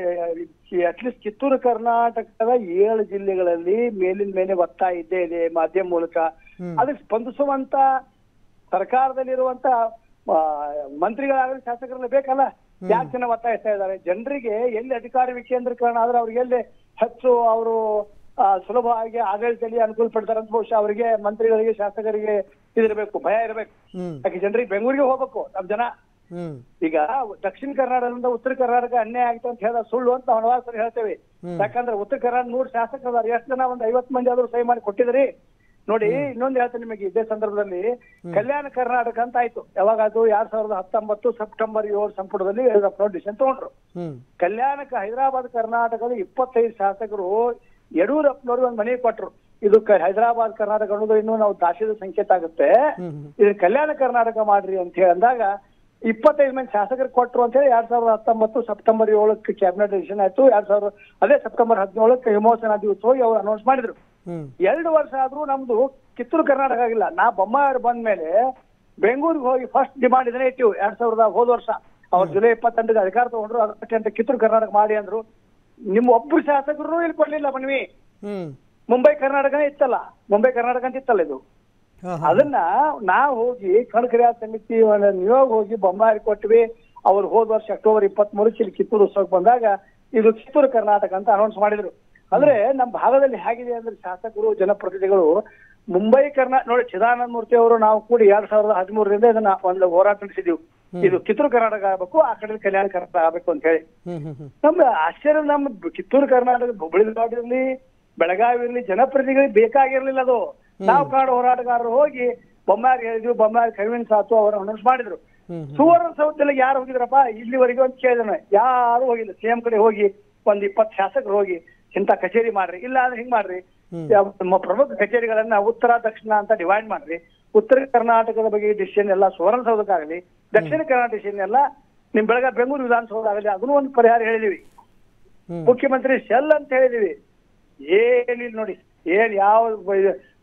Speaker 2: ಅಟ್ಲೀಸ್ಟ್ ಕಿತ್ತೂರು ಕರ್ನಾಟಕದ ಏಳು ಜಿಲ್ಲೆಗಳಲ್ಲಿ ಮೇಲಿನ ಮೇಲೆ ಒತ್ತಾಯ ಇದ್ದೇ ಇದೆ ಮಾಧ್ಯಮ ಮೂಲಕ
Speaker 1: ಹ್ಮ್.
Speaker 2: ಅದಕ್ಕೆ ಸ್ಪಂದಿಸುವಂತ ಸರ್ಕಾರದಲ್ಲಿರುವಂತ ಆ, ಮಂತ್ರಿಗಳಾಗಲಿ ಶಾಸಕರಲ್ಲ ಬೇಕಲ್ಲ ಯಾಕೆ ಜನ ಒತ್ತಾಯಿಸ್ತಾ ಇದ್ದಾರೆ ಜನರಿಗೆ ಎಲ್ಲಿ ಅಧಿಕಾರಿ ವಿಕೇಂದ್ರೀಕರಣ ಆದ್ರೆ ಅವ್ರಿಗೆ ಎಲ್ಲಿ ಹೆಚ್ಚು ಅವರು ಸುಲಭವಾಗಿ ಆಡಳಿತದಲ್ಲಿ ಅನುಕೂಲ ಪಡ್ತಾರೆ ಅಂತ ಬಹುಶಃ ಅವರಿಗೆ ಮಂತ್ರಿಗಳಿಗೆ ಶಾಸಕರಿಗೆ ಇದಿರ್ಬೇಕು ಭಯ ಇರಬೇಕು
Speaker 1: ಹ್ಮ್
Speaker 2: ಯಾಕೆ ಜನರಿಗೆ ಬೆಂಗಳೂರಿಗೆ ಹೋಗ್ಬೇಕು ನಮ್ ಜನ
Speaker 1: ಹ್ಮ್
Speaker 2: ಈಗ ದಕ್ಷಿಣ ಕರ್ನಾಟಕದಿಂದ ಉತ್ತರ ಕರ್ನಾಟಕ ಅನ್ಯಾಯ ಆಗುತ್ತೆ ಅಂತ ಹೇಳಿದ ಸುಳ್ಳು ಅಂತ ನಾವು ಹಲವಾರು ಹೇಳ್ತೇವೆ
Speaker 1: ಹ್ಮ್.
Speaker 2: ಯಾಕಂದ್ರೆ ಉತ್ತರ ಕರ್ನಾಟಕ ನೂರು ಶಾಸಕರು ಅದಾರ ಎಷ್ಟು ಜನ ಒಂದ್ ಐವತ್ ಮಂದಿ ಆದ್ರೂ ಸಹಿ ಮಾಡಿ ಕೊಟ್ಟಿದ್ರಿ ನೋಡಿ ಇನ್ನೊಂದು ಹೇಳ್ತೇನೆ ನಿಮಗೆ ಇದೇ ಸಂದರ್ಭದಲ್ಲಿ ಕಲ್ಯಾಣ ಕರ್ನಾಟಕ ಅಂತ ಆಯ್ತು ಯಾವಾಗ ಅದು ಎರಡ್ ಸಾವಿರದ ಹತ್ತೊಂಬತ್ತು ಸೆಪ್ಟೆಂಬರ್ ಏಳು ಸಂಪುಟದಲ್ಲಿ ಡಿಸಿಷನ್ ತಗೊಂಡ್ರು
Speaker 1: ಹ್ಮ್
Speaker 2: ಕಲ್ಯಾಣಕ್ಕೆ ಹೈದರಾಬಾದ್ ಕರ್ನಾಟಕದ ಇಪ್ಪತ್ತೈದು ಶಾಸಕರು ಯಡಿಯೂರಪ್ಪನವ್ರಿಗೆ ಒಂದು ಮನೆ ಕೊಟ್ರು ಇದು ಕ- ಹೈದರಾಬಾದ್ ಕರ್ನಾಟಕ ಅನ್ನೋದು ಇನ್ನೂ ನಾವು ದಾಸ್ಯದ ಸಂಕೇತ ಆಗುತ್ತೆ
Speaker 1: ಹ್ಮ್ ಹ್ಮ್
Speaker 2: ಇದು ಕಲ್ಯಾಣ ಕರ್ನಾಟಕ ಮಾಡ್ರಿ ಅಂತ ಹೇಳಿ ಅಂದಾಗ ಇಪ್ಪತ್ತೈದು ಮಂದಿ ಶಾಸಕರು ಕೊಟ್ರು ಅಂತ ಹೇಳಿ ಎರಡ್ ಸಾವಿರದ ಹತ್ತೊಂಬತ್ತು ಸೆಪ್ಟೆಂಬರ್ ಏಳಕ್ಕೆ ಕ್ಯಾಬಿನೆಟ್ ಡಿಸಿಷನ್ ಆಯ್ತು ಎರಡ್ ಸಾವಿರದ ಅದೇ ಸೆಪ್ಟೆಂಬರ್ ಹದಿನೇಳಕ್ಕೆ ವಿಮೋಚನಾ ದಿವಸವಾಗಿ ಅವ್ರು ಅನೌನ್ಸ್ ಮಾಡಿದ್ರು
Speaker 1: ಹ್ಮ್
Speaker 2: ಎರಡು ವರ್ಷ ಆದ್ರೂ ನಮ್ದು ಕಿತ್ತೂರು ಕರ್ನಾಟಕ ಆಗಿಲ್ಲ ನಾ ಬೊಮ್ಮಾಯಿ ಬಂದ ಮೇಲೆ ಬೆಂಗಳೂರಿಗೆ ಹೋಗಿ ಫಸ್ಟ್ ಡಿಮಾಂಡ್ ಇದನ್ನೇ ಇಟ್ಟಿವು ಎರಡ್ ಸಾವಿರದ ಹೋದ ವರ್ಷ ಅವ್ರು ಜುಲೈ ಇಪ್ಪತ್ತೆಂಟಕ್ಕೆ ಅಧಿಕಾರ ತಗೊಂಡ್ರು ಅದಕ್ಕೆ ಕಿತ್ತೂರು ಕರ್ನಾಟಕ ಮಾಡಿ ಅಂದ್ರು ನಿಮ್ಮ ಒಬ್ರು ಶಾಸಕರು ಇಲ್ಲಿ ಕೊಡ್ಲಿಲ್ಲ ಮನ್ವಿ
Speaker 1: ಹ್ಮ್
Speaker 2: ಮುಂಬೈ ಕರ್ನಾಟಕನೇ ಇತ್ತಲ್ಲ ಮುಂಬೈ ಕರ್ನಾಟಕ ಅಂತ ಇತ್ತಲ್ಲ ಇದು
Speaker 1: ಹಾ, ಹಾ.
Speaker 2: ಅದನ್ನ ನಾವು ಹೋಗಿ ಕಣಕ್ರಿಯಾ ಸಮಿತಿ ನಿಯೋಗ ಹೋಗಿ ಬೊಮ್ಮಾರಿ ಕೊಟ್ವಿ ಅವ್ರು ಹೋದ ವರ್ಷ ಅಕ್ಟೋಬರ್ ಇಪ್ಪತ್ತ್ ಮೂರಕ್ಕೆ ಇಲ್ಲಿ ಕಿತ್ತೂರು ಉತ್ಸವಕ್ಕೆ ಬಂದಾಗ ಇದು ಕಿತ್ತೂರು ಕರ್ನಾಟಕ ಅಂತ ಅನೌನ್ಸ್ ಮಾಡಿದ್ರು ಅಂದ್ರೆ ನಮ್ಮ ಭಾಗದಲ್ಲಿ ಹೇಗಿದೆ ಅಂದ್ರೆ ಶಾಸಕರು ಜನಪ್ರತಿನಿಧಿಗಳು ಮುಂಬೈ ಕರ್ನಾಟಕ ನೋಡಿ ಚಿದಾನಂದ ಮೂರ್ತಿ ಅವರು ನಾವು ಕೂಡಿ ಎರಡ್ ಸಾವಿರದ ಹದಿಮೂರರಿಂದ ಇದನ್ನ ಒಂದು ಹೋರಾಟ ನಡೆಸಿದೀವಿ ಇದು ಕಿತ್ತೂರು ಕರ್ನಾಟಕ ಆಗಬೇಕು ಆ ಕಡೆ ಕಲ್ಯಾಣ ಕರ್ನಾಟಕ ಆಗಬೇಕು ಅಂತ ಹೇಳಿ
Speaker 1: ಹ್ಮ್ ಹ್ಮ್ ಹ್ಮ್
Speaker 2: ನಮ್ಮ ಆಶ್ಚರ್ಯ ನಮ್ಮ ಕಿತ್ತೂರು ಕರ್ನಾಟಕ ಹುಬ್ಬಳ್ಳಿ ಧಾರವಾಡ ಇರ್ಲಿ ಬೆಳಗಾವಿ ಇರ್ಲಿ ಜನಪ್ರತಿನಿಧಿಗಳಿಗೆ ಬೇಕಾಗಿರ್ಲಿಲ್ಲ ಅದು ನಾವು ಕಾಡು ಹೋರಾಟಗಾರರು ಹೋಗಿ ಬೊಮ್ಮಾರಿ ಹೇಳಿದ್ವಿ ಬೊಮ್ಮಾರಿ ಕನ್ವಿನ್ಸ್ ಆತು ಅವರು ಅನೌನ್ಸ್ ಮಾಡಿದ್ರು
Speaker 1: ಹ್ಮ್
Speaker 2: ಸುವರ್ಣ ಸೌಧದಲ್ಲಿ ಯಾರು ಹೋಗಿದ್ರಪ್ಪ ಇಲ್ಲಿವರೆಗೆ ಅಂತ ಕೇಳಿದ್ರೆ ಯಾರು ಹೋಗಿಲ್ಲ ಸಿಎಂ ಕಡೆ ಹೋಗಿ ಒಂದ್ ಇಪ್ಪತ್ತು ಶಾಸಕರು ಹೋಗಿ ಇಂಥ ಕಚೇರಿ ಮಾಡ್ರಿ ಇಲ್ಲ ಅಂದ್ರೆ ಹಿಂಗ್ ಮಾಡ್ರಿ
Speaker 1: ಹ್ಮ್.
Speaker 2: ಯಾವ- ನಮ್ಮ ಪ್ರಮುಖ ಕಚೇರಿಗಳನ್ನ ಉತ್ತರ ದಕ್ಷಿಣ ಅಂತ ಡಿವೈಡ್ ಮಾಡ್ರಿ ಉತ್ತರ ಕರ್ನಾಟಕದ ಬಗ್ಗೆ ಡಿಸಿಷನ್ ಎಲ್ಲ ಸುವರ್ಣಸೌಧಕ್ಕಾಗಲಿ ದಕ್ಷಿಣ ಕರ್ನಾಟಕ ಡಿಸಿಷನ್ ಎಲ್ಲ ನಿಮ್ ಬೆಳಗಾವಿ ಬೆಂಗಳೂರು ವಿಧಾನಸೌಧ ಆಗಲಿ ಅದನ್ನು ಒಂದು ಪರಿಹಾರ ಹೇಳಿದೀವಿ
Speaker 1: ಹ್ಮ್
Speaker 2: ಮುಖ್ಯಮಂತ್ರಿ ಸೆಲ್ ಅಂತ ಹೇಳಿದೀವಿ ಏನಿಲ್ಲ ನೋಡಿ ಏನ್ ಯಾವ ಬ-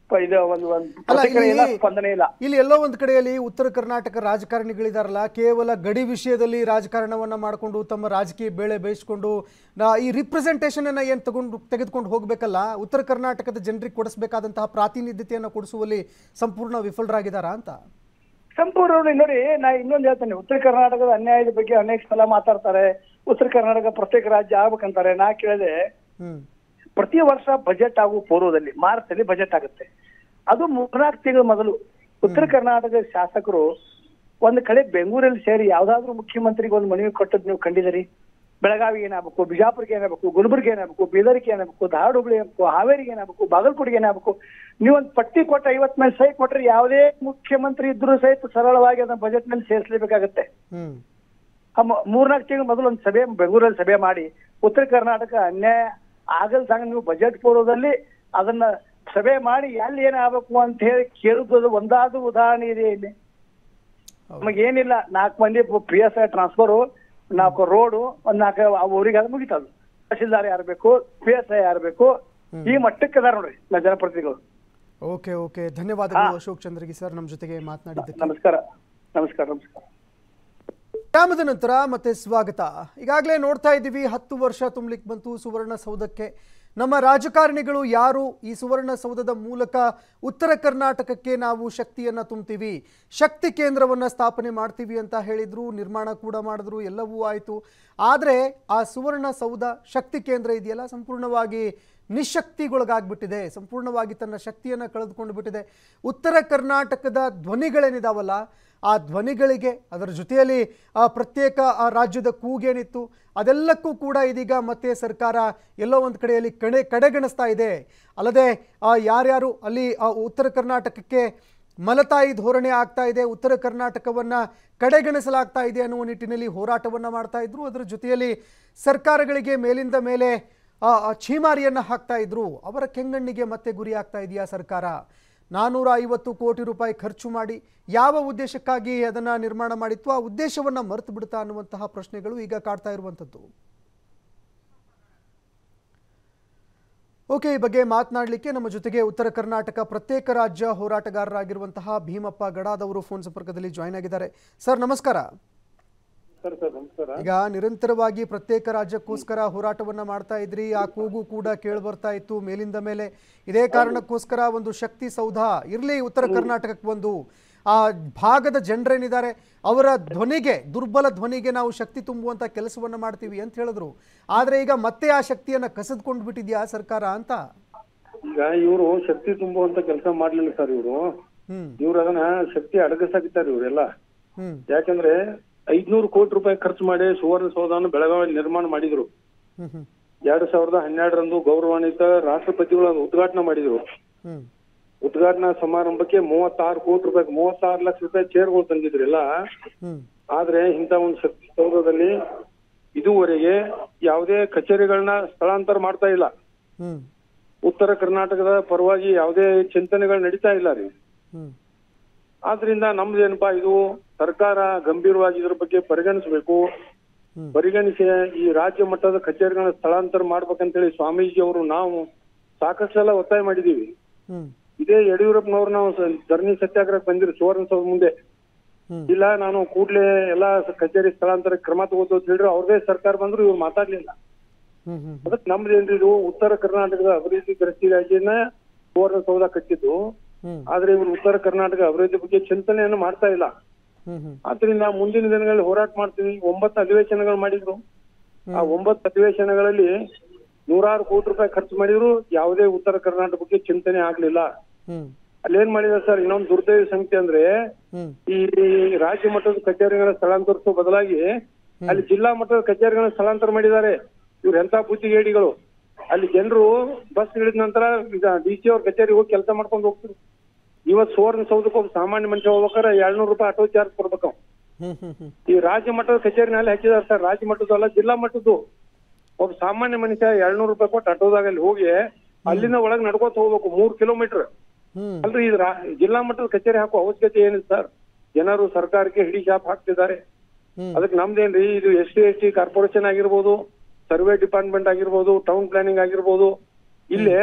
Speaker 2: ಪ- ಇದು ಒಂದು ಒಂದು
Speaker 1: ಅಲ್ಲ
Speaker 2: ಪ್ರತಿಕ್ರಿಯೆ ಇಲ್ಲ
Speaker 1: ಇಲ್ಲಿ
Speaker 2: ಸ್ಪಂದನೆ ಇಲ್ಲ
Speaker 1: ಇಲ್ಲಿ ಎಲ್ಲೋ ಒಂದು ಕಡೆಯಲ್ಲಿ ಉತ್ತರ ಕರ್ನಾಟಕ ರಾಜಕಾರಣಿಗಳಿದಾರಲ್ಲ ಕೇವಲ ಗಡಿ ವಿಷಯದಲ್ಲಿ ರಾಜಕಾರಣವನ್ನ ಮಾಡಿಕೊಂಡು ತಮ್ಮ ರಾಜಕೀಯ ಬೇಳೆ ಬೇಯಿಸ್ಕೊಂಡು ನಾ- ಈ ರಿಪ್ರೆಸೆಂಟೇಷನ್ ಅನ್ನ ಏನ್ ತಗೊಂಡು ತೆಗೆದುಕೊಂಡು ಹೋಗ್ಬೇಕಲ್ಲ ಉತ್ತರ ಕರ್ನಾಟಕದ ಜನರಿಗೆ ಕೊಡಿಸಬೇಕಾದಂತಹ ಪ್ರಾತಿನಿಧ್ಯತೆಯನ್ನು ಕೊಡಿಸುವಲ್ಲಿ ಸಂಪೂರ್ಣ ವಿಫಲರಾಗಿದ್ದಾರಾ ಅಂತ
Speaker 2: ಸಂಪೂರ್ಣ ನೋಡಿ ನಾ ಇನ್ನೊಂದು ಹೇಳ್ತೇನೆ ಉತ್ತರ ಕರ್ನಾಟಕದ ಅನ್ಯಾಯದ ಬಗ್ಗೆ ಅನೇಕ ಸಲ ಮಾತಾಡ್ತಾರೆ ಉತ್ತರ ಕರ್ನಾಟಕ ಪ್ರತ್ಯೇಕ ರಾಜ್ಯ ಆಗ್ಬೇಕಂತಾರೆ ನಾ ಕೇಳಿದೆ
Speaker 1: ಹ್ಮ್
Speaker 2: ಪ್ರತಿ ವರ್ಷ ಬಜೆಟ್ ಆಗುವ ಪೂರ್ವದಲ್ಲಿ ಮಾರ್ಚ್ ಅಲ್ಲಿ ಬಜೆಟ್ ಆಗುತ್ತೆ ಅದು ಮೂರ್ನಾಲ್ಕು ತಿಂಗಳ ಮೊದಲು ಉತ್ತರ ಕರ್ನಾಟಕದ ಶಾಸಕರು ಒಂದು ಕಡೆ ಬೆಂಗಳೂರಲ್ಲಿ ಸೇರಿ ಯಾವ್ದಾದ್ರು ಮುಖ್ಯಮಂತ್ರಿಗೆ ಒಂದು ಮನವಿ ಕೊಟ್ಟದ್ ನೀವು ಕಂಡಿದ್ದೀರಿ ಬೆಳಗಾವಿಗೆ ಏನಾಗಬೇಕು ಬಿಜಾಪುರ್ಗೆ ಏನಾಗಬೇಕು ಗುಲ್ಬರ್ಗೆ ಏನಾಗಬೇಕು ಬೀದರ್ಗೆ ಏನಾಗಬೇಕು ಧಾರವಾಡ ಹುಬ್ಳಿ ಏನಾಗಬೇಕು ಹಾವೇರಿಗೆ ಏನಾಗಬೇಕು ಬಾಗಲಕೋಟೆಗೆ ಏನಾಗಬೇಕು ನೀವು ಒಂದು ಪಟ್ಟಿ ಕೊಟ್ಟು ಐವತ್ ಮೇಲೆ ಸಹಿ ಕೊಟ್ರೆ ಯಾವುದೇ ಮುಖ್ಯಮಂತ್ರಿ ಇದ್ರೂ ಸಹಿತ ಸರಳವಾಗಿ ಅದನ್ನ ಬಜೆಟ್ ನಲ್ಲಿ ಸೇರಿಸಲೇಬೇಕಾಗತ್ತೆ
Speaker 1: ಹ್ಮ್
Speaker 2: ಆ ಮ- ಮೂರ್ನಾಲ್ಕು ತಿಂಗಳ ಮೊದಲು ಒಂದು ಸಭೆ ಬೆಂಗಳೂರಲ್ಲಿ ಸಭೆ ಮಾಡಿ ಉತ್ತರ ಕರ್ನಾಟಕ ಅನ್ಯಾಯ ಆಗಲ್ದಂಗ ನೀವು ಬಜೆಟ್ ಪೂರ್ವದಲ್ಲಿ ಅದನ್ನ ಸಭೆ ಮಾಡಿ ಎಲ್ಲಿ ಏನಾಗಬೇಕು ಅಂತ ಹೇಳಿ ಕೇಳುವುದು ಒಂದಾದ ಉದಾಹರಣೆ ಇದೆ ಇಲ್ಲಿ ನಮಗೇನಿಲ್ಲ ನಾಲ್ಕು ಮಂದಿ ಪಿ ಎಸ್ ಐ ಟ್ರಾನ್ಸ್ಫರ್ ನಾಲ್ಕು ರೋಡು ಒಂದ್ ನಾಲ್ಕು ಆ ಊರಿಗೆ ಅದು ಮುಗಿತದು ತಹಶೀಲ್ದಾರ್ ಯಾರು ಬೇಕು ಪಿ ಎಸ್ ಐ ಯಾರು ಬೇಕು ಈ ಮಟ್ಟಕ್ಕೆ ಅದಾರ ನೋಡ್ರಿ ನಾ ಜನಪ್ರತಿನಿಧಿಗಳು
Speaker 1: ಓಕೆ ಓಕೆ ಧನ್ಯವಾದಗಳು ಅಶೋಕ್ ಚಂದ್ರಗಿ ಸರ್ ನಮ್ಮ ಜೊತೆಗೆ ಮಾತನಾಡಿದ್ದಕ್ಕೆ
Speaker 2: ನಮಸ್ಕಾರ ನಮಸ್ಕಾರ ನಮಸ್ಕಾರ
Speaker 1: ವಿರಾಮದ ನಂತರ ಮತ್ತೆ ಸ್ವಾಗತ ಈಗಾಗಲೇ ನೋಡ್ತಾ ಇದ್ದೀವಿ ಹತ್ತು ವರ್ಷ ತುಂಬಲಿಕ್ಕೆ ಬಂತು ಸುವರ್ಣಸೌಧಕ್ಕೆ ನಮ್ಮ ರಾಜಕಾರಣಿಗಳು ಯಾರು ಈ ಸುವರ್ಣಸೌಧದ ಮೂಲಕ ಉತ್ತರ ಕರ್ನಾಟಕಕ್ಕೆ ನಾವು ಶಕ್ತಿಯನ್ನು ತುಂಬ್ತೀವಿ ಶಕ್ತಿ ಕೇಂದ್ರವನ್ನು ಸ್ಥಾಪನೆ ಮಾಡ್ತೀವಿ ಅಂತ ಹೇಳಿದ್ರು ನಿರ್ಮಾಣ ಕೂಡ ಮಾಡಿದ್ರು ಎಲ್ಲವೂ ಆಯಿತು ಆದರೆ ಆ ಸುವರ್ಣಸೌಧ ಶಕ್ತಿ ಕೇಂದ್ರ ಇದೆಯಲ್ಲ ಸಂಪೂರ್ಣವಾಗಿ ನಿಶಕ್ತಿಗೊಳಗಾಗ್ಬಿಟ್ಟಿದೆ ಸಂಪೂರ್ಣವಾಗಿ ತನ್ನ ಶಕ್ತಿಯನ್ನು ಕಳೆದುಕೊಂಡು ಬಿಟ್ಟಿದೆ ಉತ್ತರ ಕರ್ನಾಟಕದ ಧ್ವನಿಗಳೇನಿದಾವಲ್ಲ ಆ ಧ್ವನಿಗಳಿಗೆ ಅದರ ಜೊತೆಯಲ್ಲಿ ಆ ಪ್ರತ್ಯೇಕ ಆ ರಾಜ್ಯದ ಕೂಗೇನಿತ್ತು ಅದೆಲ್ಲಕ್ಕೂ ಕೂಡ ಇದೀಗ ಮತ್ತೆ ಸರ್ಕಾರ ಎಲ್ಲೋ ಒಂದು ಕಡೆಯಲ್ಲಿ ಕಡೆ ಕಡೆಗಣಿಸ್ತಾ ಇದೆ ಅಲ್ಲದೆ ಆ ಯಾರ್ಯಾರು ಅಲ್ಲಿ ಆ ಉತ್ತರ ಕರ್ನಾಟಕಕ್ಕೆ ಮಲತಾಯಿ ಧೋರಣೆ ಆಗ್ತಾ ಇದೆ ಉತ್ತರ ಕರ್ನಾಟಕವನ್ನು ಕಡೆಗಣಿಸಲಾಗ್ತಾ ಇದೆ ಅನ್ನುವ ನಿಟ್ಟಿನಲ್ಲಿ ಹೋರಾಟವನ್ನು ಮಾಡ್ತಾ ಇದ್ರು ಅದರ ಜೊತೆಯಲ್ಲಿ ಸರ್ಕಾರಗಳಿಗೆ ಮೇಲಿಂದ ಮೇಲೆ ಆ, ಆ ಛೀಮಾರಿಯನ್ನು ಹಾಕ್ತಾ ಇದ್ರು ಅವರ ಕೆಂಗಣ್ಣಿಗೆ ಮತ್ತೆ ಗುರಿ ಆಗ್ತಾ ಇದೆಯಾ ಸರ್ಕಾರ ನಾನ್ನೂರ ಐವತ್ತು ಕೋಟಿ ರೂಪಾಯಿ ಖರ್ಚು ಮಾಡಿ ಯಾವ ಉದ್ದೇಶಕ್ಕಾಗಿ ಅದನ್ನು ನಿರ್ಮಾಣ ಮಾಡಿತ್ತು ಆ ಉದ್ದೇಶವನ್ನು ಮರೆತು ಬಿಡ್ತಾ ಅನ್ನುವಂತಹ ಪ್ರಶ್ನೆಗಳು ಈಗ ಕಾಡ್ತಾ ಇರುವಂಥದ್ದು ಓಕೆ ಈ ಬಗ್ಗೆ ಮಾತನಾಡಲಿಕ್ಕೆ ನಮ್ಮ ಜೊತೆಗೆ ಉತ್ತರ ಕರ್ನಾಟಕ ಪ್ರತ್ಯೇಕ ರಾಜ್ಯ ಹೋರಾಟಗಾರರಾಗಿರುವಂತಹ ಭೀಮಪ್ಪ ಗಡಾದವರು ಫೋನ್ ಸಂಪರ್ಕದಲ್ಲಿ ಜಾಯ್ನ್ ಆಗಿದ್ದಾರೆ ಸರ್ ನಮಸ್ಕಾರ
Speaker 3: ಸರ್ ಸರ್ ನಮಸ್ಕಾರ
Speaker 1: ಈಗ ನಿರಂತರವಾಗಿ ಪ್ರತ್ಯೇಕ ರಾಜ್ಯಕ್ಕೋಸ್ಕರ ಹೋರಾಟವನ್ನ ಮಾಡ್ತಾ ಇದ್ರಿ ಆ ಕೂಗು ಕೂಡ ಕೇಳಿ ಬರ್ತಾ ಇತ್ತು ಮೇಲಿಂದ ಮೇಲೆ ಇದೇ ಕಾರಣಕ್ಕೋಸ್ಕರ ಒಂದು ಶಕ್ತಿ ಸೌಧ ಇರಲಿ ಉತ್ತರ ಕರ್ನಾಟಕಕ್ಕೆ ಒಂದು ಆ ಭಾಗದ ಜನರೇನಿದ್ದಾರೆ ಅವರ ಧ್ವನಿಗೆ ದುರ್ಬಲ ಧ್ವನಿಗೆ ನಾವು ಶಕ್ತಿ ತುಂಬುವಂತ ಕೆಲಸವನ್ನ ಮಾಡ್ತೀವಿ ಅಂತ ಹೇಳಿದ್ರು ಆದ್ರೆ ಈಗ ಮತ್ತೆ ಆ ಶಕ್ತಿಯನ್ನ ಕಸಿದ್ಕೊಂಡು ಬಿಟ್ಟಿದ್ಯಾ ಸರ್ಕಾರ ಅಂತ
Speaker 3: ಈಗ ಇವರು ಶಕ್ತಿ ತುಂಬುವಂತ ಕೆಲಸ ಮಾಡ್ಲಿಲ್ಲ ಸರ್ ಇವರು
Speaker 1: ಹ್ಮ್
Speaker 3: ಇವ್ರು ಅದನ್ನ ಶಕ್ತಿ ಅಡಗಿಸಾಕಿದ್ದಾರೆ ಇವರೆಲ್ಲ
Speaker 1: ಹ್ಮ್
Speaker 3: ಯಾಕಂದ್ರೆ ಐದ್ನೂರು ಕೋಟಿ ರೂಪಾಯಿ ಖರ್ಚು ಮಾಡಿ ಸುವರ್ಣಸೌಧವನ್ನು ಬೆಳಗಾವಿ ನಿರ್ಮಾಣ ಮಾಡಿದ್ರು
Speaker 1: ಹ್ಮ್ ಹ್ಮ್
Speaker 3: ಎರಡ್ ಸಾವಿರದ ಹನ್ನೆರಡರಂದು ಗೌರವಾನ್ವಿತ ರಾಷ್ಟ್ರಪತಿಗಳು ಅದನ್ನ ಉದ್ಘಾಟನೆ ಮಾಡಿದ್ರು
Speaker 1: ಹ್ಮ್
Speaker 3: ಉದ್ಘಾಟನಾ ಸಮಾರಂಭಕ್ಕೆ ಮೂವತ್ತಾರು ಕೋಟಿ ರೂಪಾಯಿ ಮೂವತ್ತಾರು ಲಕ್ಷ ರೂಪಾಯಿ ಚೇರ್ಗಳು ತಂದಿದ್ರಿಲ್ಲ
Speaker 1: ಹ್ಮ್
Speaker 3: ಆದ್ರೆ ಇಂಥ ಒಂದು ಶಕ್ತಿ ಸೌಧದಲ್ಲಿ ಇದುವರೆಗೆ ಯಾವುದೇ ಕಚೇರಿಗಳನ್ನ ಸ್ಥಳಾಂತರ ಮಾಡ್ತಾ ಇಲ್ಲ
Speaker 1: ಹ್ಮ್
Speaker 3: ಉತ್ತರ ಕರ್ನಾಟಕದ ಪರವಾಗಿ ಯಾವುದೇ ಚಿಂತನೆಗಳು ನಡೀತಾ ಇಲ್ಲ ರೀ
Speaker 1: ಹ್ಮ್
Speaker 3: ಆದ್ರಿಂದ ನಮ್ದೇನಪ್ಪಾ ಇದು ಸರ್ಕಾರ ಗಂಭೀರವಾಗಿ ಇದ್ರ ಬಗ್ಗೆ ಪರಿಗಣಿಸಬೇಕು
Speaker 1: ಹ್ಮ್.
Speaker 3: ಪರಿಗಣಿಸಿ ಈ ರಾಜ್ಯ ಮಟ್ಟದ ಕಚೇರಿಗಳನ್ನ ಸ್ಥಳಾಂತರ ಮಾಡ್ಬೇಕಂತೇಳಿ ಸ್ವಾಮೀಜಿ ಅವರು ನಾವು ಸಾಕಷ್ಟು ಸಲ ಒತ್ತಾಯ ಮಾಡಿದೀವಿ
Speaker 1: ಹ್ಮ್
Speaker 3: ಇದೇ ಯಡಿಯೂರಪ್ಪನವ್ರು ನಾವು ಸ- ಧರಣಿ ಸತ್ಯಾಗ್ರಹ ಬಂದಿರು ಸುವರ್ಣಸೌಧ ಮುಂದೆ
Speaker 1: ಹ್ಮ್
Speaker 3: ಇಲ್ಲ ನಾನು ಕೂಡ್ಲೇ ಎಲ್ಲಾ ಸ- ಕಚೇರಿ ಸ್ಥಳಾಂತರ ಕ್ರಮ ತಗೋದು ಅಂತ ಹೇಳಿದ್ರು ಅವ್ರದೇ ಸರ್ಕಾರ ಬಂದ್ರು ಇವ್ರು ಮಾತಾಡ್ಲಿಲ್ಲ
Speaker 1: ಹ್ಮ್ ಹ್ಮ್
Speaker 3: ಅದಕ್ಕೆ ನಮ್ದೇನ್ರಿ ಇದು ಉತ್ತರ ಕರ್ನಾಟಕದ ಅಭಿವೃದ್ಧಿ ದೃಷ್ಟಿಗಾಗಿನ ಸುವರ್ಣಸೌಧ ಕಟ್ಟಿದ್ದು
Speaker 1: ಹ್ಮ್
Speaker 3: ಆದ್ರೆ ಇವರು ಉತ್ತರ ಕರ್ನಾಟಕ ಅಭಿವೃದ್ಧಿ ಬಗ್ಗೆ ಚಿಂತನೆಯನ್ನು ಮಾಡ್ತಾ ಇಲ್ಲ
Speaker 1: ಹ್ಮ್ ಹ್ಮ್
Speaker 3: ಆದ್ರಿಂದ ಮುಂದಿನ ದಿನಗಳಲ್ಲಿ ಹೋರಾಟ ಮಾಡ್ತೀವಿ ಒಂಬತ್ತು ಅಧಿವೇಶನಗಳು ಮಾಡಿದ್ರು ಆ ಒಂಬತ್ತು ಅಧಿವೇಶನಗಳಲ್ಲಿ ನೂರಾರು ಕೋಟಿ ರೂಪಾಯಿ ಖರ್ಚು ಮಾಡಿದ್ರು ಯಾವುದೇ ಉತ್ತರ ಕರ್ನಾಟಕ ಬಗ್ಗೆ ಚಿಂತನೆ ಆಗ್ಲಿಲ್ಲ
Speaker 1: ಹ್ಮ್
Speaker 3: ಅಲ್ಲೇನ್ ಮಾಡಿದಾರೆ ಸರ್ ಇನ್ನೊಂದು ದುರ್ದೈವ ಸಂಖ್ಯೆ ಅಂದ್ರೆ
Speaker 1: ಹ್ಮ್
Speaker 3: ಈ ರಾಜ್ಯ ಮಟ್ಟದ ಕಚೇರಿಗಳನ್ನ ಸ್ಥಳಾಂತರಿಸುವ ಬದಲಾಗಿ ಅಲ್ಲಿ ಜಿಲ್ಲಾ ಮಟ್ಟದ ಕಚೇರಿಗಳನ್ನ ಸ್ಥಳಾಂತರ ಮಾಡಿದ್ದಾರೆ ಇವ್ರು ಎಂತ ಬುದ್ಧಿಗೇಡಿಗಳು ಅಲ್ಲಿ ಜನರು ಬಸ್ ಇಳಿದ ನಂತರ ಈಗ ಡಿ ಸಿ ಅವ್ರ ಕಚೇರಿ ಹೋಗಿ ಕೆಲಸ ಮಾಡ್ಕೊಂಡು ಹೋಗ್ತಾರೆ ಇವತ್ತು ಸುವರ್ಣ ಸೌಧಕ್ಕೆ ಒಬ್ಬ ಸಾಮಾನ್ಯ ಮನುಷ್ಯ ಹೋಗ್ಬೇಕಾದ್ರೆ ಎರಡ್ನೂರು ರೂಪಾಯಿ ಆಟೋ ಚಾರ್ಜ್ ಕೊಡ್ಬೇಕು ಅವ್ನು.
Speaker 1: ಹ್ಮ್ ಹ್ಮ್ ಹ್ಮ್
Speaker 3: ಈ ರಾಜ್ಯ ಮಟ್ಟದ ಕಚೇರಿನಲ್ಲಿ ಹಾಕಿದಾರೆ ಸರ್ ರಾಜ್ಯ ಮಟ್ಟದ್ದು ಅಲ್ಲ ಜಿಲ್ಲಾ ಮಟ್ಟದ್ದು ಒಬ್ಬ ಸಾಮಾನ್ಯ ಮನುಷ್ಯ ಎರಡ್ನೂರು ರೂಪಾಯಿ ಕೊಟ್ಟು ಆಟೋದಾಗ ಅಲ್ಲಿ ಹೋಗಿ ಅಲ್ಲಿಂದ ಒಳಗ್ ನಡ್ಕೋತ ಹೋಗ್ಬೇಕು ಮೂರ್ ಕಿಲೋಮೀಟರ್
Speaker 1: ಹ್ಮ್
Speaker 3: ಅಲ್ರಿ ಇದು ರಾ- ಜಿಲ್ಲಾ ಮಟ್ಟದ ಕಚೇರಿ ಹಾಕೋ ಅವಶ್ಯಕತೆ ಏನಿದೆ ಸರ್ ಜನರು ಸರ್ಕಾರಕ್ಕೆ ಹಿಡಿ ಶಾಪ್ ಹಾಕ್ತಿದ್ದಾರೆ
Speaker 1: ಹ್ಮ್
Speaker 3: ಅದಕ್ಕೆ ನಮ್ದೇನ್ರಿ ಇದು S T S T corporation ಆಗಿರ್ಬೋದು ಸರ್ವೆ ಡಿಪಾರ್ಟ್ಮೆಂಟ್ ಆಗಿರ್ಬೋದು ಟೌನ್ ಪ್ಲಾನಿಂಗ್ ಆಗಿರ್ಬೋದು ಇಲ್ಲಿ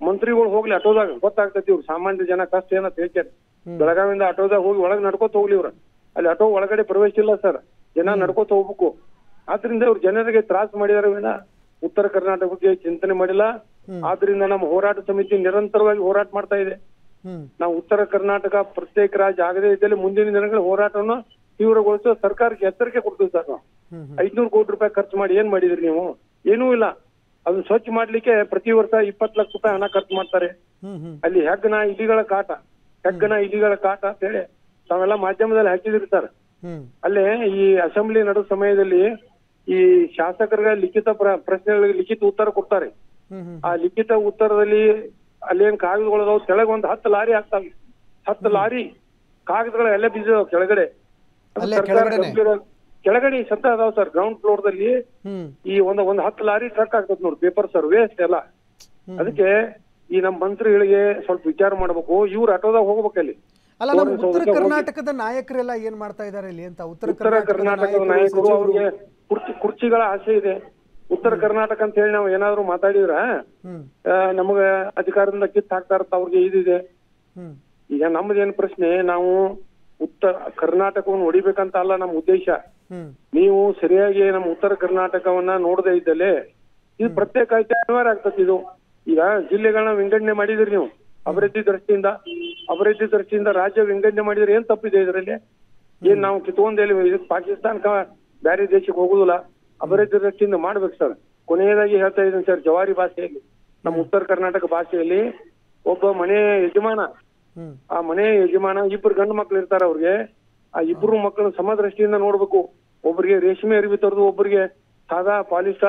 Speaker 3: ಮಂತ್ರಿಗಳು ಹೋಗ್ಲಿ ಆಟೋದಾಗ ಗೊತ್ತಾಗ್ತೈತಿ ಇವ್ರು ಸಾಮಾನ್ಯ ಜನ ಕಷ್ಟ ಏನಂತ ಹೇಳ್ತಾರೆ ಬೆಳಗಾವಿಯಿಂದ ಆಟೋದಾಗ ಹೋಗಿ ಒಳಗ್ ನಡ್ಕೋತ ಹೋಗ್ಲಿ ಇವ್ರ ಅಲ್ಲಿ ಆಟೋ ಒಳಗಡೆ ಪ್ರವೇಶ ಇಲ್ಲ ಸರ್ ಜನ ನಡ್ಕೋತ ಹೋಗ್ಬೇಕು ಆದ್ರಿಂದ ಇವ್ರು ಜನರಿಗೆ ತ್ರಾಸ ಮಾಡಿದಾರೆ ವಿನ ಉತ್ತರ ಕರ್ನಾಟಕ ಬಗ್ಗೆ ಚಿಂತನೆ ಮಾಡಿಲ್ಲ ಆದ್ರಿಂದ ನಮ್ಮ ಹೋರಾಟ ಸಮಿತಿ ನಿರಂತರವಾಗಿ ಹೋರಾಟ ಮಾಡ್ತಾ ಇದೆ
Speaker 1: ಹ್ಮ್
Speaker 3: ನಾವು ಉತ್ತರ ಕರ್ನಾಟಕ ಪ್ರತ್ಯೇಕ ರಾಜ್ಯ ಆಗದೇ ಇದ್ದಲ್ಲಿ ಮುಂದಿನ ದಿನಗಳ ಹೋರಾಟವನ್ನು ತೀವ್ರಗೊಳಿಸೋ ಸರ್ಕಾರಕ್ಕೆ ಎಚ್ಚರಿಕೆ ಕೊಡ್ತೀವಿ ಸರ್ ನಾವು
Speaker 1: ಹ್ಮ್
Speaker 3: ಐದ್ನೂರು ಕೋಟಿ ರೂಪಾಯಿ ಖರ್ಚು ಮಾಡಿ ಏನ್ ಮಾಡಿದ್ರಿ ನೀವು ಏನೂ ಇಲ್ಲ ಅದನ್ನ ಸ್ವಚ್ಛ ಮಾಡ್ಲಿಕ್ಕೆ ಪ್ರತಿ ವರ್ಷ ಇಪ್ಪತ್ತು ಲಕ್ಷ ರೂಪಾಯಿ ಹಣ ಖರ್ಚು ಮಾಡ್ತಾರೆ
Speaker 1: ಹ್ಮ್ ಹ್ಮ್
Speaker 3: ಅಲ್ಲಿ ಹೆಗ್ಗನ ಇಲಿಗಳ ಕಾಟ ಹೆಗ್ಗನ ಇಲಿಗಳ ಕಾಟ ಅಂತ ಹೇಳಿ ತಾವೆಲ್ಲ ಮಾಧ್ಯಮದಲ್ಲಿ ಹಾಕಿದ್ರಿ ಸರ್
Speaker 1: ಹ್ಮ್
Speaker 3: ಅಲ್ಲೇ ಈ ಅಸೆಂಬ್ಲಿ ನಡೆದ ಸಮಯದಲ್ಲಿ ಈ ಶಾಸಕರಿಗೆ ಲಿಖಿತ ಪ್ರ- ಪ್ರಶ್ನೆಗಳಿಗೆ ಲಿಖಿತ ಉತ್ತರ ಕೊಡ್ತಾರೆ
Speaker 1: ಹ್ಮ್ ಹ್ಮ್
Speaker 3: ಆ ಲಿಖಿತ ಉತ್ತರದಲ್ಲಿ ಅಲ್ಲೇನ್ ಕಾಗದಗಳು ಅದಾವ ಕೆಳಗೆ ಒಂದು ಹತ್ತು ಲಾರಿ ಆಗ್ತಾವೆ ಹತ್ತು ಲಾರಿ ಕಾಗದಗಳು ಎಲ್ಲ ಬಿದ್ದಿದಾವ ಕೆಳಗಡೆ ಅದು
Speaker 1: ಅಲ್ಲೇ
Speaker 3: ಸರ್ಕಾರ
Speaker 1: ಕೆಳಗಡೆನೆ?
Speaker 3: ಗಂಭೀರ- ಕೆಳಗಡೆ ಸತ್ತ ಅದಾವ ಸರ್ ಗ್ರೌಂಡ್ ಫ್ಲೋರ್ ದಲ್ಲಿ
Speaker 1: ಹ್ಮ್
Speaker 3: ಈ ಒಂದು ಒಂದು ಹತ್ತು ಲಾರಿ ಟ್ರಕ್ ಆಗ್ತದೆ ನೋಡಿ ಪೇಪರ್ ಸರ್ ವೇಸ್ಟ್ ಎಲ್ಲ ಅದಕ್ಕೆ ಈ ನಮ್ಮ ಮಂತ್ರಿಗಳಿಗೆ ಸ್ವಲ್ಪ ವಿಚಾರ ಮಾಡ್ಬೇಕು ಇವ್ರು ಆಟೋದಾಗ ಹೋಗ್ಬೇಕಲ್ಲಿ
Speaker 1: ಅಲ್ಲ ನಮ್ಮ
Speaker 3: ಫೋರೆನ್ಸ್
Speaker 1: ಉತ್ತರ
Speaker 3: ಹೋಗಿ-
Speaker 1: ಕರ್ನಾಟಕದ ನಾಯಕರೆಲ್ಲ ಏನ್ ಮಾಡ್ತಾ ಇದ್ದಾರೆ ಇಲ್ಲಿ ಅಂತ ಉತ್ತರ
Speaker 3: ಉತ್ತರ ಕರ್ನಾಟಕದ ನಾಯಕರು
Speaker 1: ಸಚಿವರು
Speaker 3: ಅವ್ರಿಗೆ ಕುರ್ಚಿ ಕುರ್ಚಿಗಳ ಆಸೆ ಇದೆ ಉತ್ತರ ಕರ್ನಾಟಕ ಅಂತ ಹೇಳಿ ನಾವು ಏನಾದ್ರು ಮಾತಾಡಿದ್ರ
Speaker 1: ಹ್ಮ್
Speaker 3: ಆ, ನಮಗ ಅಧಿಕಾರದಿಂದ ಕಿತ್ತು ಹಾಕ್ತಾ ಇರತ್ತ ಅವ್ರಿಗೆ ಇದಿದೆ
Speaker 1: ಹ್ಮ್
Speaker 3: ಈಗ ನಮ್ದೇನ್ ಪ್ರಶ್ನೆ ನಾವು ಉತ್ತರ ಕರ್ನಾಟಕವನ್ನು ಹೊಡಿಬೇಕಂತ ಅಲ್ಲ ನಮ್ಮ ಉದ್ದೇಶ
Speaker 1: ಹ್ಮ್
Speaker 3: ನೀವು ಸರಿಯಾಗಿ ನಮ್ಮ ಉತ್ತರ ಕರ್ನಾಟಕವನ್ನ ನೋಡದೇ ಇದ್ದಲ್ಲಿ ಇದು ಪ್ರತ್ಯೇಕ ಆಯ್ತು ಅನಿವಾರ್ಯ ಆಗ್ತದೆ ಇದು ಈಗ ಜಿಲ್ಲೆಗಳನ್ನ ವಿಂಗಡಣೆ ಮಾಡಿದ್ರಿ ನೀವು ಅಭಿವೃದ್ಧಿ ದೃಷ್ಟಿಯಿಂದ ಅಭಿವೃದ್ಧಿ ದೃಷ್ಟಿಯಿಂದ ರಾಜ್ಯ ವಿಂಗಡಣೆ ಮಾಡಿದ್ರೆ ಏನ್ ತಪ್ಪಿದೆ ಇದರಲ್ಲಿ ಏನ್ ನಾವು ಕಿತ್ಕೊಂಡೇಲಿ ಇದಕ್ಕೆ ಪಾಕಿಸ್ತಾನಕ್ಕ ಬೇರೆ ದೇಶಕ್ಕೆ ಹೋಗುದಿಲ್ಲ ಅಭಿವೃದ್ಧಿ ದೃಷ್ಟಿಯಿಂದ ಮಾಡ್ಬೇಕು ಸರ್ ಕೊನೆಯದಾಗಿ ಹೇಳ್ತಾ ಇದ್ದೀನಿ ಸರ್ ಜವಾರಿ ಭಾಷೆಯಲ್ಲಿ ನಮ್ಮ ಉತ್ತರ ಕರ್ನಾಟಕ ಭಾಷೆಯಲ್ಲಿ ಒಬ್ಬ ಮನೆ ಯಜಮಾನ
Speaker 1: ಹ್ಮ್
Speaker 3: ಆ ಮನೆ ಯಜಮಾನ ಇಬ್ರು ಗಂಡು ಮಕ್ಳು ಇರ್ತಾರ ಅವ್ರಿಗೆ ಆ ಇಬ್ರು ಮಕ್ಕಳು ಸಮದೃಷ್ಟಿಯಿಂದ ನೋಡ್ಬೇಕು ಒಬ್ಬರಿಗೆ ರೇಷ್ಮೆ ಅರಿವಿ ತರೋದು ಒಬ್ಬರಿಗೆ ಸಾದಾ ಪಾಲಿಸ್ಟ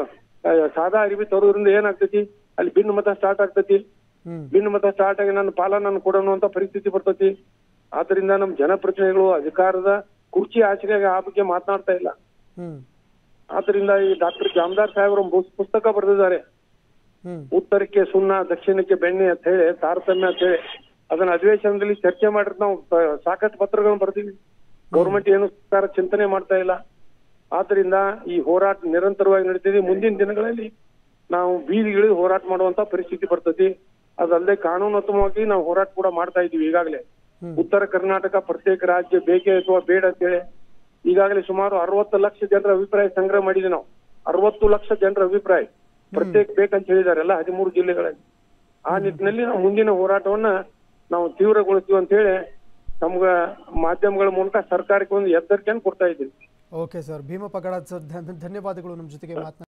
Speaker 3: ಸಾದಾ ಅರಿವಿ ತರೋದ್ರಿಂದ ಏನಾಗ್ತೈತಿ ಅಲ್ಲಿ ಭಿನ್ನ ಮತ ಸ್ಟಾರ್ಟ್ ಆಗ್ತೈತಿ
Speaker 1: ಹ್ಮ್
Speaker 3: ಭಿನ್ನ ಮತ ಸ್ಟಾರ್ಟ್ ಆಗಿ ನನ್ನ ಪಾಲ ನಾನು ಕೊಡೋಣ ಅಂತ ಪರಿಸ್ಥಿತಿ ಬರ್ತೈತಿ ಆದ್ರಿಂದ ನಮ್ಮ ಜನಪ್ರತಿನಿಧಿಗಳು ಅಧಿಕಾರದ ಕುರ್ಚಿ ಆಚೆಗೆ ಆ ಬಗ್ಗೆ ಮಾತನಾಡ್ತಾ ಇಲ್ಲ
Speaker 1: ಹ್ಮ್
Speaker 3: ಆದ್ರಿಂದ ಈ ಡಾಕ್ಟರ್ ಜಾಮದಾರ್ ಸಾಹೇಬರು ಒಂದು ಪುಸ್ತಕ ಬರೆದಿದ್ದಾರೆ
Speaker 1: ಹ್ಮ್
Speaker 3: ಉತ್ತರಕ್ಕೆ ಸುಣ್ಣ ದಕ್ಷಿಣಕ್ಕೆ ಬೆಣ್ಣೆ ಅಂತ ಹೇಳಿ ತಾರತಮ್ಯ ಅಂತ ಹೇಳಿ ಅದನ್ನ ಅಧಿವೇಶನದಲ್ಲಿ ಚರ್ಚೆ ಮಾಡಿರ್ ನಾವು ಪ- ಸಾಕಷ್ಟು ಪತ್ರಗಳನ್ನು ಬರ್ತೀವಿ ಗೌರ್ಮೆಂಟ್ ಏನು ಸರ್ಕಾರ ಚಿಂತನೆ ಮಾಡ್ತಾ ಇಲ್ಲ ಆದ್ರಿಂದ ಈ ಹೋರಾಟ ನಿರಂತರವಾಗಿ ನಡೀತಿದೆ ಮುಂದಿನ ದಿನಗಳಲ್ಲಿ ನಾವು ಬೀದಿಗಿಳಿದು ಹೋರಾಟ ಮಾಡುವಂತ ಪರಿಸ್ಥಿತಿ ಬರ್ತೈತಿ ಅದಲ್ಲದೆ ಕಾನೂನಾತ್ಮಕವಾಗಿ ನಾವು ಹೋರಾಟ ಕೂಡ ಮಾಡ್ತಾ ಇದೀವಿ ಈಗಾಗಲೇ ಉತ್ತರ ಕರ್ನಾಟಕ ಪ್ರತ್ಯೇಕ ರಾಜ್ಯ ಬೇಕೇ ಅಥವಾ ಬೇಡ ಅಂತೇಳಿ ಈಗಾಗಲೇ ಸುಮಾರು ಅರವತ್ತು ಲಕ್ಷ ಜನರ ಅಭಿಪ್ರಾಯ ಸಂಗ್ರಹ ಮಾಡಿದ್ವಿ ನಾವು ಅರವತ್ತು ಲಕ್ಷ ಜನರ ಅಭಿಪ್ರಾಯ ಪ್ರತ್ಯೇಕ ಬೇಕಂತ ಹೇಳಿದಾರೆಲ್ಲ ಹದಿಮೂರು ಜಿಲ್ಲೆಗಳಲ್ಲಿ ಆ ನಿಟ್ಟಿನಲ್ಲಿ ನಾವು ಮುಂದಿನ ಹೋರಾಟವನ್ನ ನಾವು ತೀವ್ರಗೊಳಿಸ್ತೀವಿ ಅಂತ ಹೇಳಿ ನಮ್ಗ ಮಾಧ್ಯಮಗಳ ಮೂಲಕ ಸರ್ಕಾರಕ್ಕೆ ಒಂದು ಎಚ್ಚರಿಕೆಯನ್ನು ಕೊಡ್ತಾ ಇದ್ದೀವಿ
Speaker 1: ಓಕೆ ಸರ್ ಭೀಮ ಪಗಡ ಸರ್ ಧನ್ಯವಾದಗಳು ನಮ್ಮ ಜೊತೆಗೆ ಮಾತನಾಡಿ